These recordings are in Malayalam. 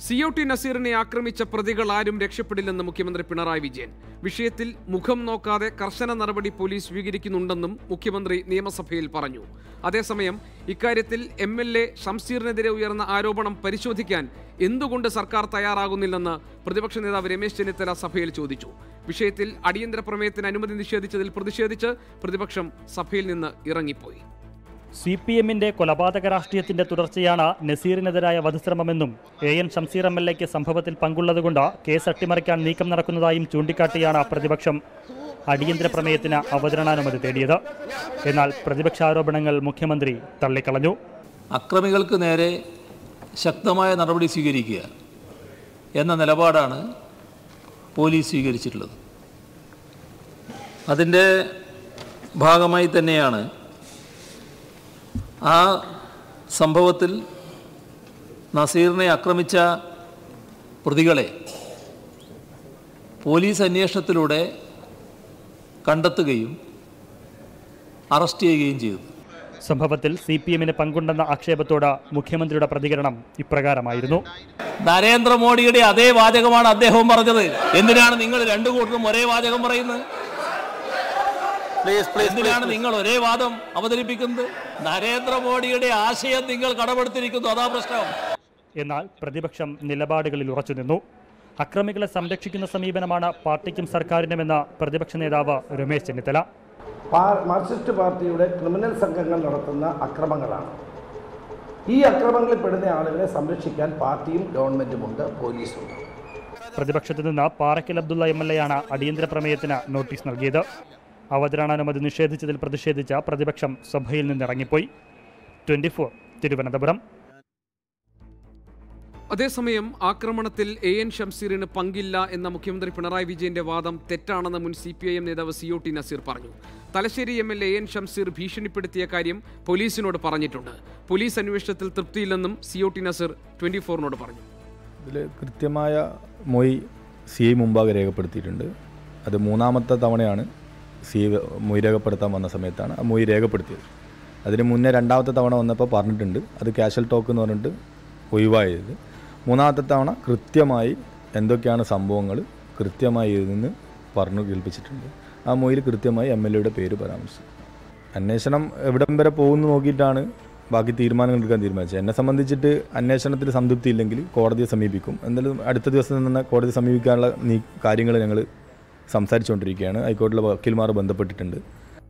സി ഒ ടി നസീറിനെ ആക്രമിച്ച പ്രതികൾ ആരും രക്ഷപ്പെടില്ലെന്ന് മുഖ്യമന്ത്രി പിണറായി വിജയൻ വിഷയത്തിൽ മുഖം നോക്കാതെ കർശന നടപടി പോലീസ് സ്വീകരിക്കുന്നുണ്ടെന്നും മുഖ്യമന്ത്രി നിയമസഭയിൽ പറഞ്ഞു അതേസമയം ഇക്കാര്യത്തിൽ എം എൽ എ ഷംസീറിനെതിരെ ഉയർന്ന ആരോപണം പരിശോധിക്കാൻ എന്തുകൊണ്ട് സർക്കാർ തയ്യാറാകുന്നില്ലെന്ന് പ്രതിപക്ഷ നേതാവ് രമേശ് ചെന്നിത്തല സഭയിൽ ചോദിച്ചു വിഷയത്തിൽ അടിയന്തര പ്രമേയത്തിന് അനുമതി നിഷേധിച്ചതിൽ പ്രതിഷേധിച്ച് പ്രതിപക്ഷം സഭയിൽ നിന്ന് ഇറങ്ങിപ്പോയി സി പി എമ്മിന്റെ കൊലപാതക രാഷ്ട്രീയത്തിന്റെ തുടർച്ചയാണ് നസീറിനെതിരായ വധശ്രമമെന്നും A N Shamseer M L എക്ക് സംഭവത്തിൽ പങ്കുള്ളതുകൊണ്ട് കേസ് അട്ടിമറിക്കാൻ നീക്കം നടക്കുന്നതായും ചൂണ്ടിക്കാട്ടിയാണ് പ്രതിപക്ഷം അടിയന്തര പ്രമേയത്തിന് അവതരണാനുമതി തേടിയത് എന്നാൽ പ്രതിപക്ഷാരോപണങ്ങൾ മുഖ്യമന്ത്രി തള്ളിക്കളഞ്ഞു അക്രമികൾക്ക് നേരെ ശക്തമായ നടപടി സ്വീകരിക്കുക എന്ന നിലപാടാണ് പോലീസ് സ്വീകരിച്ചിട്ടുള്ളത് അതിൻ്റെ ഭാഗമായി തന്നെയാണ് ആ സംഭവത്തിൽ നസീറിനെ ആക്രമിച്ച പ്രതികളെ പോലീസ് അന്വേഷണത്തിലൂടെ കണ്ടെത്തുകയും അറസ്റ്റ് ചെയ്യുകയും ചെയ്തു സംഭവത്തിൽ സി പി എമ്മിന് പങ്കുണ്ടെന്ന ആക്ഷേപത്തോട് മുഖ്യമന്ത്രിയുടെ പ്രതികരണം ഇപ്രകാരമായിരുന്നു നരേന്ദ്രമോദിയുടെ അതേ വാചകമാണ് അദ്ദേഹവും പറഞ്ഞത് എന്തിനാണ് നിങ്ങൾ രണ്ടു കൂട്ടരും ഒരേ വാചകം പറയുന്നത് എന്തിനാണ് നിങ്ങൾ ഒരേ വാദം അവതരിപ്പിക്കുന്നത് നരേന്ദ്രമോദിയുടെ ആശയം നിങ്ങൾ കടമെടുത്തിരിക്കുന്നു അതാ പ്രശ്നം എന്നാൽ പ്രതിപക്ഷം നിലപാടുകളിൽ ഉറച്ചുനിന്നു അക്രമികളെ സംരക്ഷിക്കുന്ന സമീപനമാണ് പാർട്ടിക്കും സർക്കാരിനുമെന്ന് പ്രതിപക്ഷ നേതാവ് രമേശ് ചെന്നിത്തല പാ- മാർക്സിസ്റ്റ് പാർട്ടിയുടെ ക്രിമിനൽ സംഘങ്ങൾ നടത്തുന്ന അക്രമങ്ങളാണ് ഈ അക്രമങ്ങളിൽ പെടുന്ന ആളുകളെ സംരക്ഷിക്കാൻ പാർട്ടിയും ഗവൺമെൻറ്റുമുണ്ട് പോലീസുണ്ട് പ്രതിപക്ഷത്തു നിന്ന് പാറയ്ക്കൽ അബ്ദുള്ള എം എൽ എയാണ് അടിയന്തര പ്രമേയത്തിന് നോട്ടീസ് നൽകിയത് അവതരണാനുമതി നിഷേധിച്ചതിൽ പ്രതിഷേധിച്ച പ്രതിപക്ഷം സഭയിൽ നിന്നിറങ്ങിപ്പോയി ട്വന്റി ഫോർ തിരുവനന്തപുരം അതേസമയം ആക്രമണത്തിൽ എ എൻ ഷംസീറിന് പങ്കില്ല എന്ന മുഖ്യമന്ത്രി പിണറായി വിജയന്റെ വാദം തെറ്റാണെന്ന് മുൻ സി പി ഐ എം നേതാവ് സി ഒ ടി നസീർ പറഞ്ഞു Thalassery M L A N Shamseer ഭീഷണിപ്പെടുത്തിയ കാര്യം പോലീസിനോട് പറഞ്ഞിട്ടുണ്ട് പോലീസ് അന്വേഷണത്തിൽ തൃപ്തിയില്ലെന്നും C O T Naseer twenty ഫോറിനോട് പറഞ്ഞു ഇതിൽ കൃത്യമായ മൊയ് സി ഐ മുമ്പാകെ രേഖപ്പെടുത്തിയിട്ടുണ്ട് അത് മൂന്നാമത്തെ തവണയാണ് സി ഐ മൊയ് രേഖപ്പെടുത്താൻ വന്ന സമയത്താണ് ആ മൊയ് രേഖപ്പെടുത്തിയത് അതിന് മുന്നേ രണ്ടാമത്തെ തവണ വന്നപ്പോൾ പറഞ്ഞിട്ടുണ്ട് അത് ക്യാഷ്വൽ ടോക്ക് എന്ന് പറഞ്ഞിട്ട് ഒഴിവായത് മൂന്നാമത്തെ തവണ കൃത്യമായി എന്തൊക്കെയാണ് സംഭവങ്ങൾ കൃത്യമായി ഇതിൽ നിന്ന് പറഞ്ഞു കേൾപ്പിച്ചിട്ടുണ്ട് ആ മൊയിൽ കൃത്യമായി എം എൽ എയുടെ പേര് പരാമർശിച്ചു അന്വേഷണം എവിടം വരെ പോകുന്നു നോക്കിയിട്ടാണ് ബാക്കി തീരുമാനങ്ങൾ എടുക്കാൻ തീരുമാനിച്ചത് എന്നെ സംബന്ധിച്ചിട്ട് അന്വേഷണത്തിൽ സംതൃപ്തി ഇല്ലെങ്കിൽ കോടതിയെ സമീപിക്കും എന്തായാലും അടുത്ത ദിവസം തന്നെ കോടതിയെ സമീപിക്കാനുള്ള നീ കാര്യങ്ങൾ ഞങ്ങൾ സംസാരിച്ചുകൊണ്ടിരിക്കുകയാണ് ഹൈക്കോടതിയിലെ വക്കീൽമാർ ബന്ധപ്പെട്ടിട്ടുണ്ട്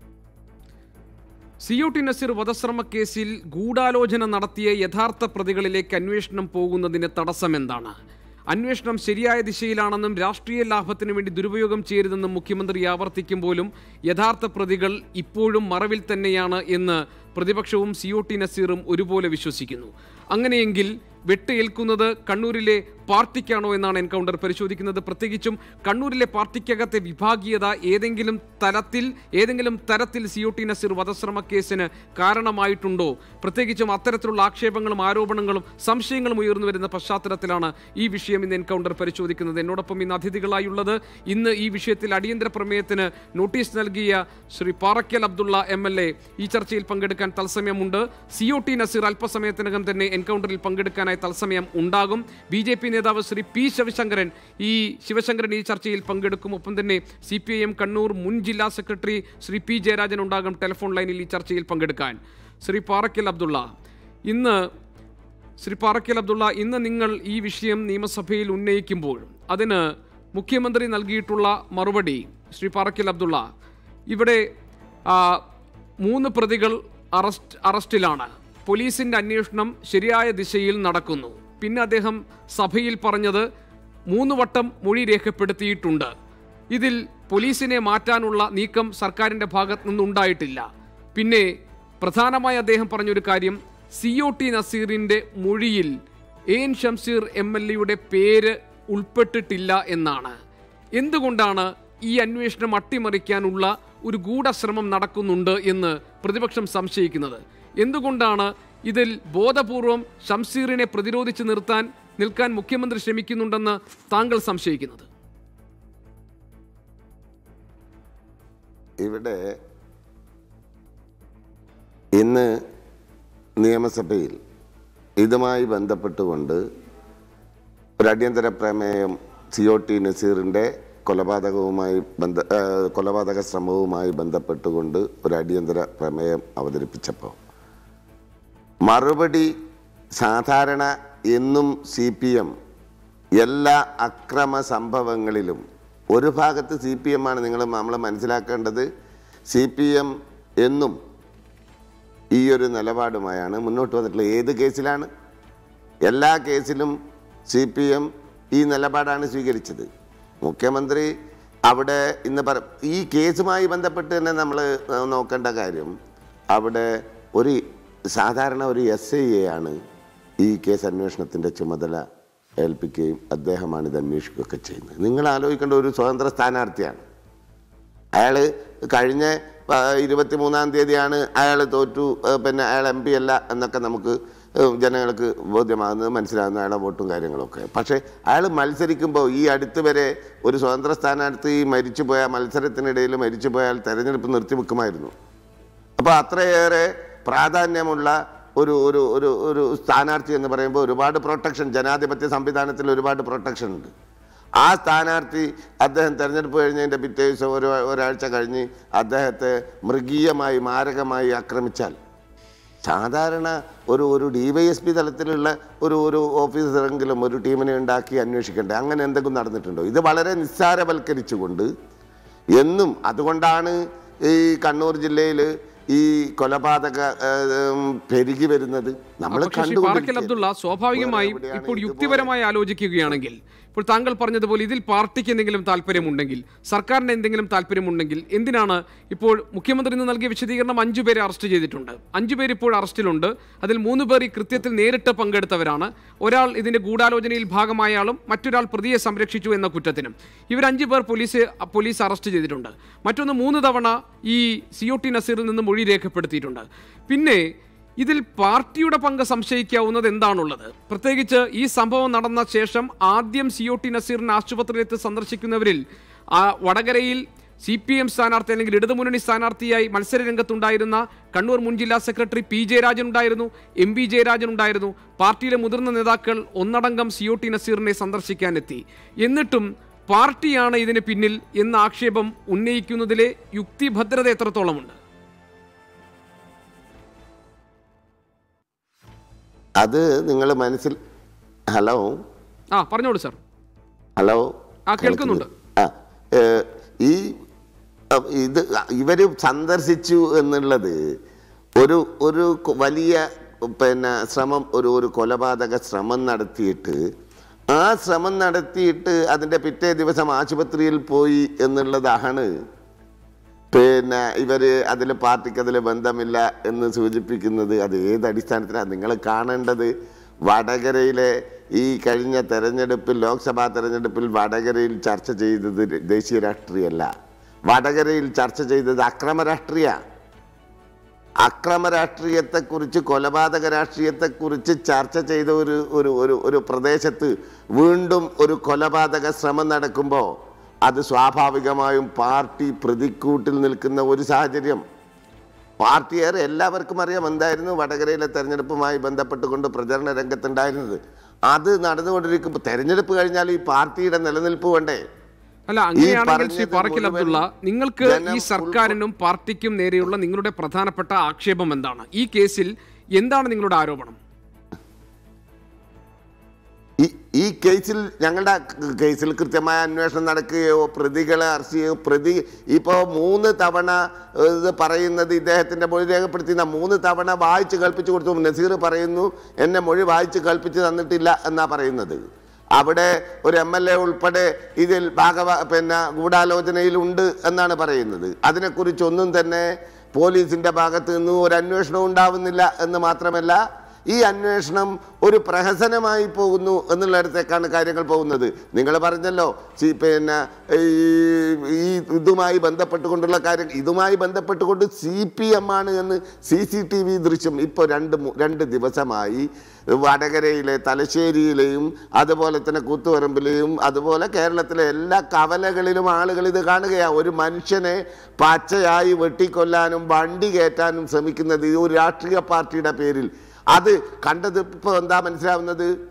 സി ഒ ടി നസീർ വധശ്രമ കേസിൽ ഗൂഢാലോചന നടത്തിയ യഥാർത്ഥ പ്രതികളിലേക്ക് അന്വേഷണം പോകുന്നതിന് തടസ്സമെന്താണ് അന്വേഷണം ശരിയായ ദിശയിലാണെന്നും രാഷ്ട്രീയ ലാഭത്തിനു വേണ്ടി ദുരുപയോഗം ചെയ്യരുതെന്നും മുഖ്യമന്ത്രി ആവർത്തിക്കുമ്പോഴും യഥാർത്ഥ പ്രതികൾ ഇപ്പോഴും മറവിൽ തന്നെയാണ് എന്ന് പ്രതിപക്ഷവും സി ഒ ടി നസീറും ഒരുപോലെ വിശ്വസിക്കുന്നു അങ്ങനെയെങ്കിൽ വെട്ടേൽക്കുന്നത് കണ്ണൂരിലെ പാർട്ടിക്കാണോ എന്നാണ് എൻകൗണ്ടർ പരിശോധിക്കുന്നത് പ്രത്യേകിച്ചും കണ്ണൂരിലെ പാർട്ടിക്കകത്തെ വിഭാഗീയത ഏതെങ്കിലും തലത്തിൽ ഏതെങ്കിലും തരത്തിൽ സി ഒ ടി നസീർ വധശ്രമ കേസിന് കാരണമായിട്ടുണ്ടോ പ്രത്യേകിച്ചും അത്തരത്തിലുള്ള ആക്ഷേപങ്ങളും ആരോപണങ്ങളും സംശയങ്ങളും ഉയർന്നു വരുന്ന പശ്ചാത്തലത്തിലാണ് ഈ വിഷയം ഇന്ന് എൻകൗണ്ടർ പരിശോധിക്കുന്നത് എന്നോടൊപ്പം ഇന്ന് അതിഥികളായുള്ളത് ഇന്ന് ഈ വിഷയത്തിൽ അടിയന്തര പ്രമേയത്തിന് നോട്ടീസ് നൽകിയ Shri Parakkal Abdulla M L A ഈ ചർച്ചയിൽ പങ്കെടുക്കാൻ തത്സമയമുണ്ട് സി ഒ ടി നസീർ അല്പസമയത്തിനകം തന്നെ എൻകൗണ്ടറിൽ പങ്കെടുക്കാനായി തത്സമയം ഉണ്ടാകും ബി ജെ പി നേതാവ് ശ്രീ പി ശിവശങ്കരൻ ഈ ശിവശങ്കരൻ ഈ ചർച്ചയിൽ പങ്കെടുക്കും ഒപ്പം തന്നെ C P I M Kannur മുൻ ജില്ലാ സെക്രട്ടറി ശ്രീ പി ജയരാജൻ ഉണ്ടാകും ടെലിഫോൺ ലൈനിൽ ഈ ചർച്ചയിൽ പങ്കെടുക്കാൻ ശ്രീ പാറക്കൽ അബ്ദുള്ള ഇന്ന് ശ്രീ പാറക്കൽ അബ്ദുള്ള ഇന്ന് നിങ്ങൾ ഈ വിഷയം നിയമസഭയിൽ ഉന്നയിക്കുമ്പോൾ അതിന് മുഖ്യമന്ത്രി നൽകിയിട്ടുള്ള മറുപടി ശ്രീ പാറക്കൽ അബ്ദുള്ള ഇവിടെ ആ, മൂന്ന് പ്രതികൾ അറസ്റ്റ് അറസ്റ്റിലാണ് പോലീസിന്റെ അന്വേഷണം ശരിയായ ദിശയിൽ നടക്കുന്നു പിന്നെ അദ്ദേഹം സഭയിൽ പറഞ്ഞത് മൂന്ന് വട്ടം മൊഴി രേഖപ്പെടുത്തിയിട്ടുണ്ട് ഇതിൽ പോലീസിനെ മാറ്റാനുള്ള നീക്കം സർക്കാരിന്റെ ഭാഗത്ത് നിന്നുണ്ടായിട്ടില്ല പിന്നെ പ്രധാനമായി അദ്ദേഹം പറഞ്ഞൊരു കാര്യം സി ഒ ടി നസീറിന്റെ മൊഴിയിൽ A N Shamseer M L എയുടെ പേര് ഉൾപ്പെട്ടിട്ടില്ല എന്നാണ് എന്തുകൊണ്ടാണ് ഈ അന്വേഷണം അട്ടിമറിക്കാനുള്ള ഒരു ഗൂഢശ്രമം നടക്കുന്നുണ്ട് എന്ന് പ്രതിപക്ഷം സംശയിക്കുന്നത് എന്തുകൊണ്ടാണ് ഇതിൽ ബോധപൂർവം ഷംസീറിനെ പ്രതിരോധിച്ച് നിർത്താൻ നിൽക്കാൻ മുഖ്യമന്ത്രി ശ്രമിക്കുന്നുണ്ടെന്ന് താങ്കൾ സംശയിക്കുന്നത് ഇവിടെ ഇന്ന് നിയമസഭയിൽ ഇതുമായി ബന്ധപ്പെട്ടുകൊണ്ട് ഒരു അടിയന്തര പ്രമേയം സി ഒ ടി നസീറിൻ്റെ കൊലപാതകവുമായി ബന്ധ ആ, കൊലപാതക ശ്രമവുമായി ബന്ധപ്പെട്ടുകൊണ്ട് ഒരു അടിയന്തര പ്രമേയം അവതരിപ്പിച്ചപ്പോൾ മറുപടി സാധാരണ എന്നും സി പി എം എല്ലാ അക്രമ സംഭവങ്ങളിലും ഒരു ഭാഗത്ത് സി പി എം ആണ് നിങ്ങൾ നമ്മൾ മനസ്സിലാക്കേണ്ടത് സി പി എം എന്നും ഈ ഒരു നിലപാടുമായാണ് മുന്നോട്ട് വന്നിട്ടുള്ളത് ഏത് കേസിലാണ് എല്ലാ കേസിലും സി പി എം ഈ നിലപാടാണ് സ്വീകരിച്ചത് മുഖ്യമന്ത്രി അവിടെ ഇന്ന് പറ ഈ കേസുമായി ബന്ധപ്പെട്ട് തന്നെ നമ്മൾ നോക്കേണ്ട കാര്യം അവിടെ ഒരു സാധാരണ ഒരു എസ് ഐ ആണ് ഈ കേസ് അന്വേഷണത്തിൻ്റെ ചുമതല ഏൽപ്പിക്കുകയും അദ്ദേഹമാണ് ഇത് അന്വേഷിക്കുകയൊക്കെ ചെയ്യുന്നത് നിങ്ങൾ ആലോചിക്കേണ്ട ഒരു സ്വതന്ത്ര സ്ഥാനാർത്ഥിയാണ് അയാൾ കഴിഞ്ഞ ഇരുപത്തി മൂന്നാം തീയതിയാണ് അയാൾ തോറ്റു ആ, പിന്നെ അയാൾ എം പി അല്ല എന്നൊക്കെ നമുക്ക് ഏഹ്, ജനങ്ങൾക്ക് ബോധ്യമാകുന്നത് മനസ്സിലാകുന്ന അയാളുടെ വോട്ടും കാര്യങ്ങളൊക്കെ പക്ഷേ അയാൾ മത്സരിക്കുമ്പോൾ ഈ അടുത്ത് വരെ ഒരു സ്വതന്ത്ര സ്ഥാനാർത്ഥി മരിച്ചുപോയ മത്സരത്തിനിടയിൽ മരിച്ചുപോയാൽ തെരഞ്ഞെടുപ്പ് നിർത്തിവെക്കുമായിരുന്നു അപ്പോൾ അത്രയേറെ പ്രാധാന്യമുള്ള ഒരു ഒരു ഒരു ഒരു സ്ഥാനാർത്ഥി എന്ന് പറയുമ്പോൾ ഒരുപാട് പ്രൊട്ടക്ഷൻ ജനാധിപത്യ സംവിധാനത്തിൽ ഒരുപാട് പ്രൊട്ടക്ഷൻ ഉണ്ട് ആ സ്ഥാനാർത്ഥി അദ്ദേഹം തെരഞ്ഞെടുപ്പ് കഴിഞ്ഞതിൻ്റെ പിറ്റേ ദിവസം ഒരു ഒരാഴ്ച കഴിഞ്ഞ് അദ്ദേഹത്തെ മൃഗീയമായി മാരകമായി ആക്രമിച്ചാൽ സാധാരണ ഒരു ഒരു ഡി വൈ എസ് പി തലത്തിലുള്ള ഒരു ഒരു ഓഫീസറെങ്കിലും ഒരു ടീമിനെ ഉണ്ടാക്കി അന്വേഷിക്കണ്ടേ അങ്ങനെ എന്തെങ്കിലും നടന്നിട്ടുണ്ടോ ഇത് വളരെ നിസ്സാരവൽക്കരിച്ചുകൊണ്ട് എന്നും അതുകൊണ്ടാണ് ഈ കണ്ണൂർ ജില്ലയിൽ ഈ കൊലപാതക ഏം, പെരുകി വരുന്നത് നമ്മൾ പക്ഷേ ശ്രീ പാറക്കൽ അബ്ദുള്ള സ്വാഭാവികമായും വേറെ എവിടെയാണ് ഇപ്പോൾ ഇതുപോലെ- യുക്തിപരമായി ആലോചിക്കുകയാണെങ്കിൽ ഇപ്പോൾ താങ്കൾ പറഞ്ഞതുപോലെ ഇതിൽ പാർട്ടിക്ക് എന്തെങ്കിലും താല്പര്യമുണ്ടെങ്കിൽ സർക്കാരിന് എന്തെങ്കിലും താല്പര്യമുണ്ടെങ്കിൽ എന്തിനാണ് ഇപ്പോൾ മുഖ്യമന്ത്രി ഇന്ന് നൽകിയ വിശദീകരണം അഞ്ചു പേരെ അറസ്റ്റ് ചെയ്തിട്ടുണ്ട് അഞ്ചു പേര് ഇപ്പോൾ അറസ്റ്റിലുണ്ട് അതിൽ മൂന്ന് പേർ ഈ കൃത്യത്തിൽ നേരിട്ട് പങ്കെടുത്തവരാണ് ഒരാൾ ഇതിന്റെ ഗൂഢാലോചനയിൽ ഭാഗമായ ആളും മറ്റൊരാൾ പ്രതിയെ സംരക്ഷിച്ചു എന്ന കുറ്റത്തിനും ഇവർ അഞ്ചു പേർ പോലീസ് പോലീസ് അറസ്റ്റ് ചെയ്തിട്ടുണ്ട് മറ്റൊന്ന് മൂന്ന് തവണ ഈ സി ഒ ടി നസീറിൽ നിന്ന് മൊഴി രേഖപ്പെടുത്തിയിട്ടുണ്ട് പിന്നെ ഇതിൽ പാർട്ടിയുടെ പങ്ക് സംശയിക്കാവുന്നത് എന്താണുള്ളത് പ്രത്യേകിച്ച് ഈ സംഭവം നടന്ന ശേഷം ആദ്യം സി ഒ ടി നസീറിനെ ആശുപത്രിയിലെത്തി സന്ദർശിക്കുന്നവരിൽ ആ വടകരയിൽ സി പി എം സ്ഥാനാർത്ഥി അല്ലെങ്കിൽ ഇടതുമുന്നണി സ്ഥാനാർത്ഥിയായി മത്സര രംഗത്തുണ്ടായിരുന്ന കണ്ണൂർ മുൻ ജില്ലാ സെക്രട്ടറി പി ജയരാജൻ ഉണ്ടായിരുന്നു എം വി ജയരാജൻ ഉണ്ടായിരുന്നു പാർട്ടിയിലെ മുതിർന്ന നേതാക്കൾ ഒന്നടങ്കം സി ഒ ടി നസീറിനെ സന്ദർശിക്കാനെത്തി എന്നിട്ടും പാർട്ടിയാണ് ഇതിന് പിന്നിൽ എന്ന ആക്ഷേപം ഉന്നയിക്കുന്നതിലെ യുക്തിഭദ്രത എത്രത്തോളമുണ്ട് അത് നിങ്ങൾ മനസ്സിൽ ഹലോ ആ പറഞ്ഞോളൂ സാർ ഹലോ ആ, കേൾക്കുന്നുണ്ട്. ആ ഏ, ഈ അ, ഇത് ഇവര് സന്ദർശിച്ചു എന്നുള്ളത് ഒരു ഒരു കൊ- വലിയ പിന്നെ ശ്രമം ഒരു ഒരു കൊലപാതക ശ്രമം നടത്തിയിട്ട് ആ ശ്രമം നടത്തിയിട്ട് അതിൻ്റെ പിറ്റേ ദിവസം ആശുപത്രിയിൽ പോയി എന്നുള്ളതാണ് പിന്നെ ഇവർ അതിൽ പാർട്ടിക്ക് അതിൽ ബന്ധമില്ല എന്ന് സൂചിപ്പിക്കുന്നത് അത് ഏത് അടിസ്ഥാനത്തിലാണ് നിങ്ങൾ കാണേണ്ടത് വടകരയിലെ ഈ കഴിഞ്ഞ തെരഞ്ഞെടുപ്പിൽ ലോക്സഭാ തെരഞ്ഞെടുപ്പിൽ വടകരയിൽ ചർച്ച ചെയ്തത് ദേശീയ രാഷ്ട്രീയമല്ല വടകരയിൽ ചർച്ച ചെയ്തത് അക്രമ രാഷ്ട്രീയ അക്രമ രാഷ്ട്രീയത്തെക്കുറിച്ച് കൊലപാതക രാഷ്ട്രീയത്തെക്കുറിച്ച് ചർച്ച ചെയ്ത ഒരു ഒരു ഒരു ഒരു പ്രദേശത്ത് വീണ്ടും ഒരു കൊലപാതക ശ്രമം നടക്കുമ്പോൾ അത് സ്വാഭാവികമായും പാർട്ടി പ്രതിക്കൂട്ടിൽ നിൽക്കുന്ന ഒരു സാഹചര്യം പാർട്ടിയേറെ എല്ലാവർക്കും അറിയാം എന്തായിരുന്നു വടകരയിലെ തെരഞ്ഞെടുപ്പുമായി ബന്ധപ്പെട്ടുകൊണ്ട് പ്രചരണ രംഗത്തുണ്ടായിരുന്നത് അത് നടന്നുകൊണ്ടിരിക്കുമ്പോൾ തെരഞ്ഞെടുപ്പ് കഴിഞ്ഞാൽ ഈ പാർട്ടിയുടെ നിലനിൽപ്പ് വേണ്ടേ അല്ല അങ്ങനെയാണെങ്കിൽ ശ്രീ പറഞ്ഞത് പാറക്കൽ മുഴുവൻ അബ്ദുള്ള നിങ്ങൾക്ക് ജനം ഈ സർക്കാരിനും പാർട്ടിക്കും നേരെയുള്ള നിങ്ങളുടെ പ്രധാനപ്പെട്ട ആക്ഷേപം എന്താണ് ഈ കേസിൽ എന്താണ് നിങ്ങളുടെ ആരോപണം ഈ ഈ കേസിൽ ഞങ്ങളുടെ കേസിൽ കൃത്യമായ അന്വേഷണം നടക്കുകയോ പ്രതികളെ അറസ്റ്റ് ചെയ്യുകയോ പ്രതി ഇപ്പോൾ മൂന്ന് തവണ ഏഹ്, ഇത് പറയുന്നത് ഇദ്ദേഹത്തിൻ്റെ മൊഴി രേഖപ്പെടുത്തിയ മൂന്ന് തവണ വായിച്ച് കേൾപ്പിച്ചു കൊടുത്തു നസീർ പറയുന്നു എന്നെ മൊഴി വായിച്ച് കേൾപ്പിച്ച് തന്നിട്ടില്ല എന്നാ പറയുന്നത് അവിടെ ഒരു എം എൽ എ ഉൾപ്പെടെ ഇതിൽ ഭാഗവ പിന്നെ ഗൂഢാലോചനയിലുണ്ട് എന്നാണ് പറയുന്നത് അതിനെക്കുറിച്ചൊന്നും തന്നെ പോലീസിൻ്റെ ഭാഗത്ത് നിന്ന് ഒരു അന്വേഷണം ഉണ്ടാവുന്നില്ല എന്ന് മാത്രമല്ല ഈ അന്വേഷണം ഒരു പ്രഹസനമായി പോകുന്നു എന്നുള്ളിടത്തേക്കാണ് കാര്യങ്ങൾ പോകുന്നത് നിങ്ങൾ പറഞ്ഞല്ലോ സി- പിന്നെ ഈ ഈ ഇതുമായി ബന്ധപ്പെട്ടുകൊണ്ടുള്ള കാര്യം ഇതുമായി ബന്ധപ്പെട്ടുകൊണ്ട് സി പി എം ആണ് എന്ന് സി സി ടി വി ദൃശ്യം ഇപ്പോൾ രണ്ട് മു- രണ്ട് ദിവസമായി വടകരയിലെ തലശ്ശേരിയിലെയും അതുപോലെ തന്നെ കൂത്തുപറമ്പിലെയും അതുപോലെ കേരളത്തിലെ എല്ലാ കവലകളിലും ആളുകൾ ഇത് കാണുകയാണ് ഒരു മനുഷ്യനെ പച്ചയായി വെട്ടിക്കൊല്ലാനും വണ്ടി കയറ്റാനും ശ്രമിക്കുന്നത് ഈ ഒരു രാഷ്ട്രീയ പാർട്ടിയുടെ പേരിൽ അത് കണ്ടത് ഇപ്പോൾ എന്താ മനസ്സിലാവുന്നത്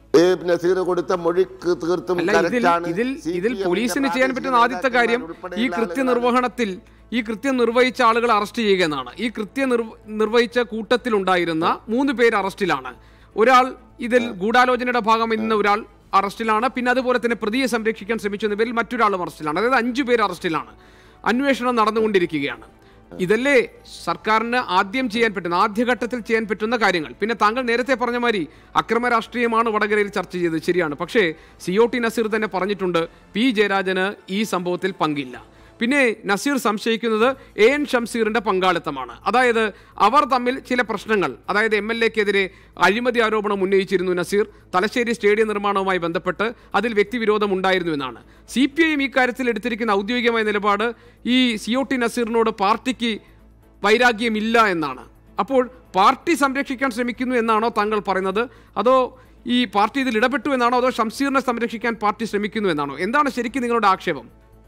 ഏ, നസീർ കൊടുത്ത മൊഴി ക- തീർത്തും അല്ല ഇതിൽ കറക്റ്റാണ്. ഇതിൽ സി ഇതിൽ പി എമ്മിന്റെ പോലീസിന് ചെയ്യാൻ പറ്റുന്ന പ്രാദേശിക ആദ്യത്തെ കാര്യം ഈ നേതാക്കന്മാർ ഉൾപ്പെടെയുള്ള കൃത്യനിർവഹണത്തിൽ ഈ കൃത്യം നിർവഹിച്ച ആളുകൾ അറസ്റ്റ് ചെയ്യുക എന്നാണ് ഈ കൃത്യം നിർവ- നിർവഹിച്ച കൂട്ടത്തിലുണ്ടായിരുന്ന മൂന്ന് പേര് അറസ്റ്റിലാണ് ഒരാൾ ഇതിൽ ഗൂഢാലോചനയുടെ ഭാഗമായി നിന്ന ഒരാൾ അറസ്റ്റിലാണ് പിന്നെ അതുപോലെ തന്നെ പ്രതിയെ സംരക്ഷിക്കാൻ ശ്രമിച്ചെന്ന പേരിൽ മറ്റൊരാളും അറസ്റ്റിലാണ് അതായത് അഞ്ചു പേര് അറസ്റ്റിലാണ് അന്വേഷണം നടന്നുകൊണ്ടിരിക്കുകയാണ് ഇതല്ലേ സർക്കാരിന് ആദ്യം ചെയ്യാൻ പറ്റുന്ന ആദ്യഘട്ടത്തിൽ ചെയ്യാൻ പറ്റുന്ന കാര്യങ്ങൾ പിന്നെ താങ്കൾ നേരത്തെ പറഞ്ഞ മാതിരി അക്രമ രാഷ്ട്രീയമാണ് വടകരയിൽ ചർച്ച ചെയ്തത് ശരിയാണ് പക്ഷേ സി ഒ ടി നസീർ തന്നെ പറഞ്ഞിട്ടുണ്ട് പി ജയരാജന് ഈ സംഭവത്തിൽ പങ്കില്ല പിന്നെ നസീർ സംശയിക്കുന്നത് എ എൻ ഷംസീറിന്റെ പങ്കാളിത്തമാണ് അതായത് അവർ തമ്മിൽ ചില പ്രശ്നങ്ങൾ അതായത് എം എൽ എക്കെതിരെ അഴിമതി ആരോപണം ഉന്നയിച്ചിരുന്നു നസീർ തലശ്ശേരി സ്റ്റേഡിയം നിർമ്മാണവുമായി ബന്ധപ്പെട്ട് അതിൽ വ്യക്തിവിരോധം ഉണ്ടായിരുന്നു എന്നാണ് സി പി ഐ എം ഇക്കാര്യത്തിൽ എടുത്തിരിക്കുന്ന ഔദ്യോഗികമായ നിലപാട് ഈ സി ഒ ടി നസീറിനോട് പാർട്ടിക്ക് വൈരാഗ്യമില്ല എന്നാണ് അപ്പോൾ പാർട്ടി സംരക്ഷിക്കാൻ ശ്രമിക്കുന്നു എന്നാണോ താങ്കൾ പറയുന്നത് അതോ ഈ പാർട്ടി ഇതിൽ ഇടപെട്ടു എന്നാണോ അതോ ഷംസീറിനെ സംരക്ഷിക്കാൻ പാർട്ടി ശ്രമിക്കുന്നു എന്നാണോ എന്താണ് ശരിക്കും നിങ്ങളുടെ ആക്ഷേപം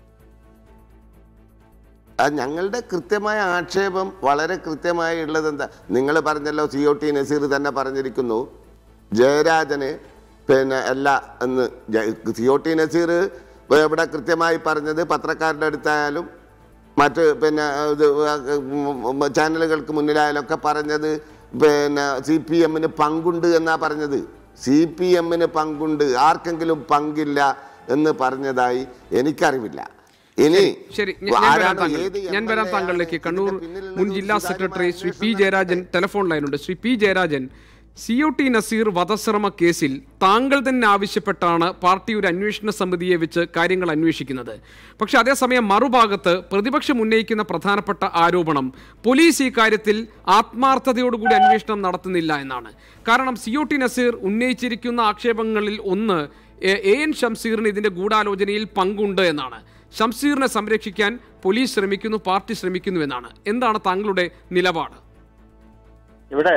ആ ഞങ്ങളുടെ കൃത്യമായ ആക്ഷേപം വളരെ കൃത്യമായി ഉള്ളത് എന്താ നിങ്ങൾ പറഞ്ഞല്ലോ സി ഒ ടി നസീർ തന്നെ പറഞ്ഞിരിക്കുന്നു ജയരാജന് പിന്നെ അല്ല എന്ന് സി ഒ ടി നസീർ ഇവിടെ കൃത്യമായി പറഞ്ഞത് പത്രക്കാരുടെ അടുത്തായാലും മറ്റ് പിന്നെ ഇത് ചാനലുകൾക്ക് മുന്നിലായാലൊക്കെ പറഞ്ഞത് പിന്നെ സി പി എമ്മിന് പങ്കുണ്ട് എന്നാ പറഞ്ഞത് സി പി എമ്മിന് പങ്കുണ്ട് ആർക്കെങ്കിലും പങ്കില്ല എന്ന് പറഞ്ഞതായി എനിക്കറിവില്ല ഇനി ശരി ഞാൻ- ഞാൻ വരാം ആരാണ് താങ്കൾ ഏത് ഞാൻ വരാം MLA താങ്കളിലേക്ക് ആണ് കണ്ണൂർ ഇതിന്റെ പിന്നിലുള്ളത് മുൻ ജില്ലാ സുതാര്യമായ സെക്രട്ടറി ശ്രീ പി അന്വേഷണം ജയരാജൻ ടെലിഫോൺ ലൈനുണ്ട് Shri P Jayarajan C O T Naseer വധശ്രമ കേസിൽ താങ്കൾ തന്നെ ആവശ്യപ്പെട്ടാണ് പാർട്ടി ഒരു അന്വേഷണ സമിതിയെ വെച്ച് കാര്യങ്ങൾ അന്വേഷിക്കുന്നത് പക്ഷെ അതേസമയം മറുഭാഗത്ത് പ്രതിപക്ഷം ഉന്നയിക്കുന്ന പ്രധാനപ്പെട്ട ആരോപണം പോലീസ് ഈ കാര്യത്തിൽ ആത്മാർത്ഥതയോടുകൂടി അന്വേഷണം നടത്തുന്നില്ല എന്നാണ് കാരണം സി ഒ ടി നസീർ ഉന്നയിച്ചിരിക്കുന്ന ആക്ഷേപങ്ങളിൽ ഒന്ന് എ എ എൻ ഷംസീറിന് ഇതിന്റെ ഗൂഢാലോചനയിൽ പങ്കുണ്ട് എന്നാണ് ഷംസീറിനെ സംരക്ഷിക്കാൻ പോലീസ് ശ്രമിക്കുന്നു പാർട്ടി ശ്രമിക്കുന്നു എന്നാണ് എന്താണ് താങ്കളുടെ നിലപാട് ഇവിടെ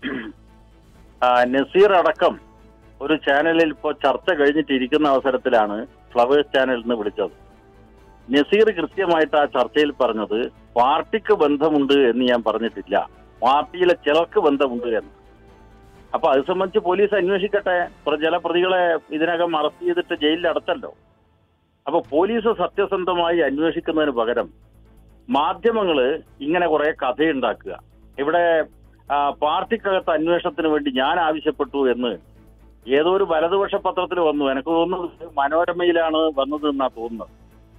ആ, നസീർ അടക്കം ഒരു ചാനലിൽ ഇപ്പോൾ ചർച്ച കഴിഞ്ഞിട്ടിരിക്കുന്ന അവസരത്തിലാണ് ഫ്ലവേഴ്സ് ചാനലിൽ നിന്ന് വിളിച്ചത് നസീർ കൃത്യമായിട്ട് ആ ചർച്ചയിൽ പറഞ്ഞത് പാർട്ടിക്ക് ബന്ധമുണ്ട് എന്ന് ഞാൻ പറഞ്ഞിട്ടില്ല പാർട്ടിയിലെ ചിലർക്ക് ബന്ധമുണ്ട് എന്ന് അപ്പൊ അത് സംബന്ധിച്ച് പോലീസ് അന്വേഷിക്കട്ടെ പ്ര- ചില പ്രതികളെ ഇതിനകം അറസ്റ്റ് ചെയ്തിട്ട് ജയിലിൽ അടച്ചല്ലോ അപ്പൊ പോലീസ് സത്യസന്ധമായി അന്വേഷിക്കുന്നതിന് പകരം മാധ്യമങ്ങള് ഇങ്ങനെ കുറെ കഥയുണ്ടാക്കുക ഇവിടെ ആ, പാർട്ടിക്കകത്ത് അന്വേഷണത്തിന് വേണ്ടി ഞാൻ ആവശ്യപ്പെട്ടു എന്ന് ഏതോ ഒരു വലതുപക്ഷ പത്രത്തിൽ വന്നു എനിക്ക് തോന്നുന്നത് മനോരമയിലാണ് വന്നത് എന്നാ തോന്നുന്നത്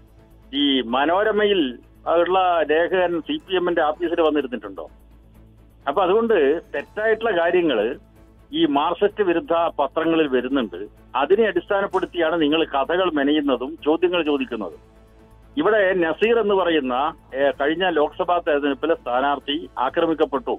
ഈ മനോരമയിൽ ഉള്ള ലേഖകൻ സി പി എമ്മിന്റെ ഓഫീസിൽ വന്നിരുന്നിട്ടുണ്ടോ അപ്പൊ അതുകൊണ്ട് തെറ്റായിട്ടുള്ള കാര്യങ്ങള് ഈ മാർക്സിസ്റ്റ് വിരുദ്ധ പത്രങ്ങളിൽ വരുന്നുണ്ട് അതിനെ അടിസ്ഥാനപ്പെടുത്തിയാണ് നിങ്ങൾ കഥകൾ മെനയുന്നതും ചോദ്യങ്ങൾ ചോദിക്കുന്നതും ഇവിടെ നസീർ എന്ന് പറയുന്ന ഏഹ്, കഴിഞ്ഞ ലോക്സഭാ തെരഞ്ഞെടുപ്പിലെ സ്ഥാനാർത്ഥി ആക്രമിക്കപ്പെട്ടു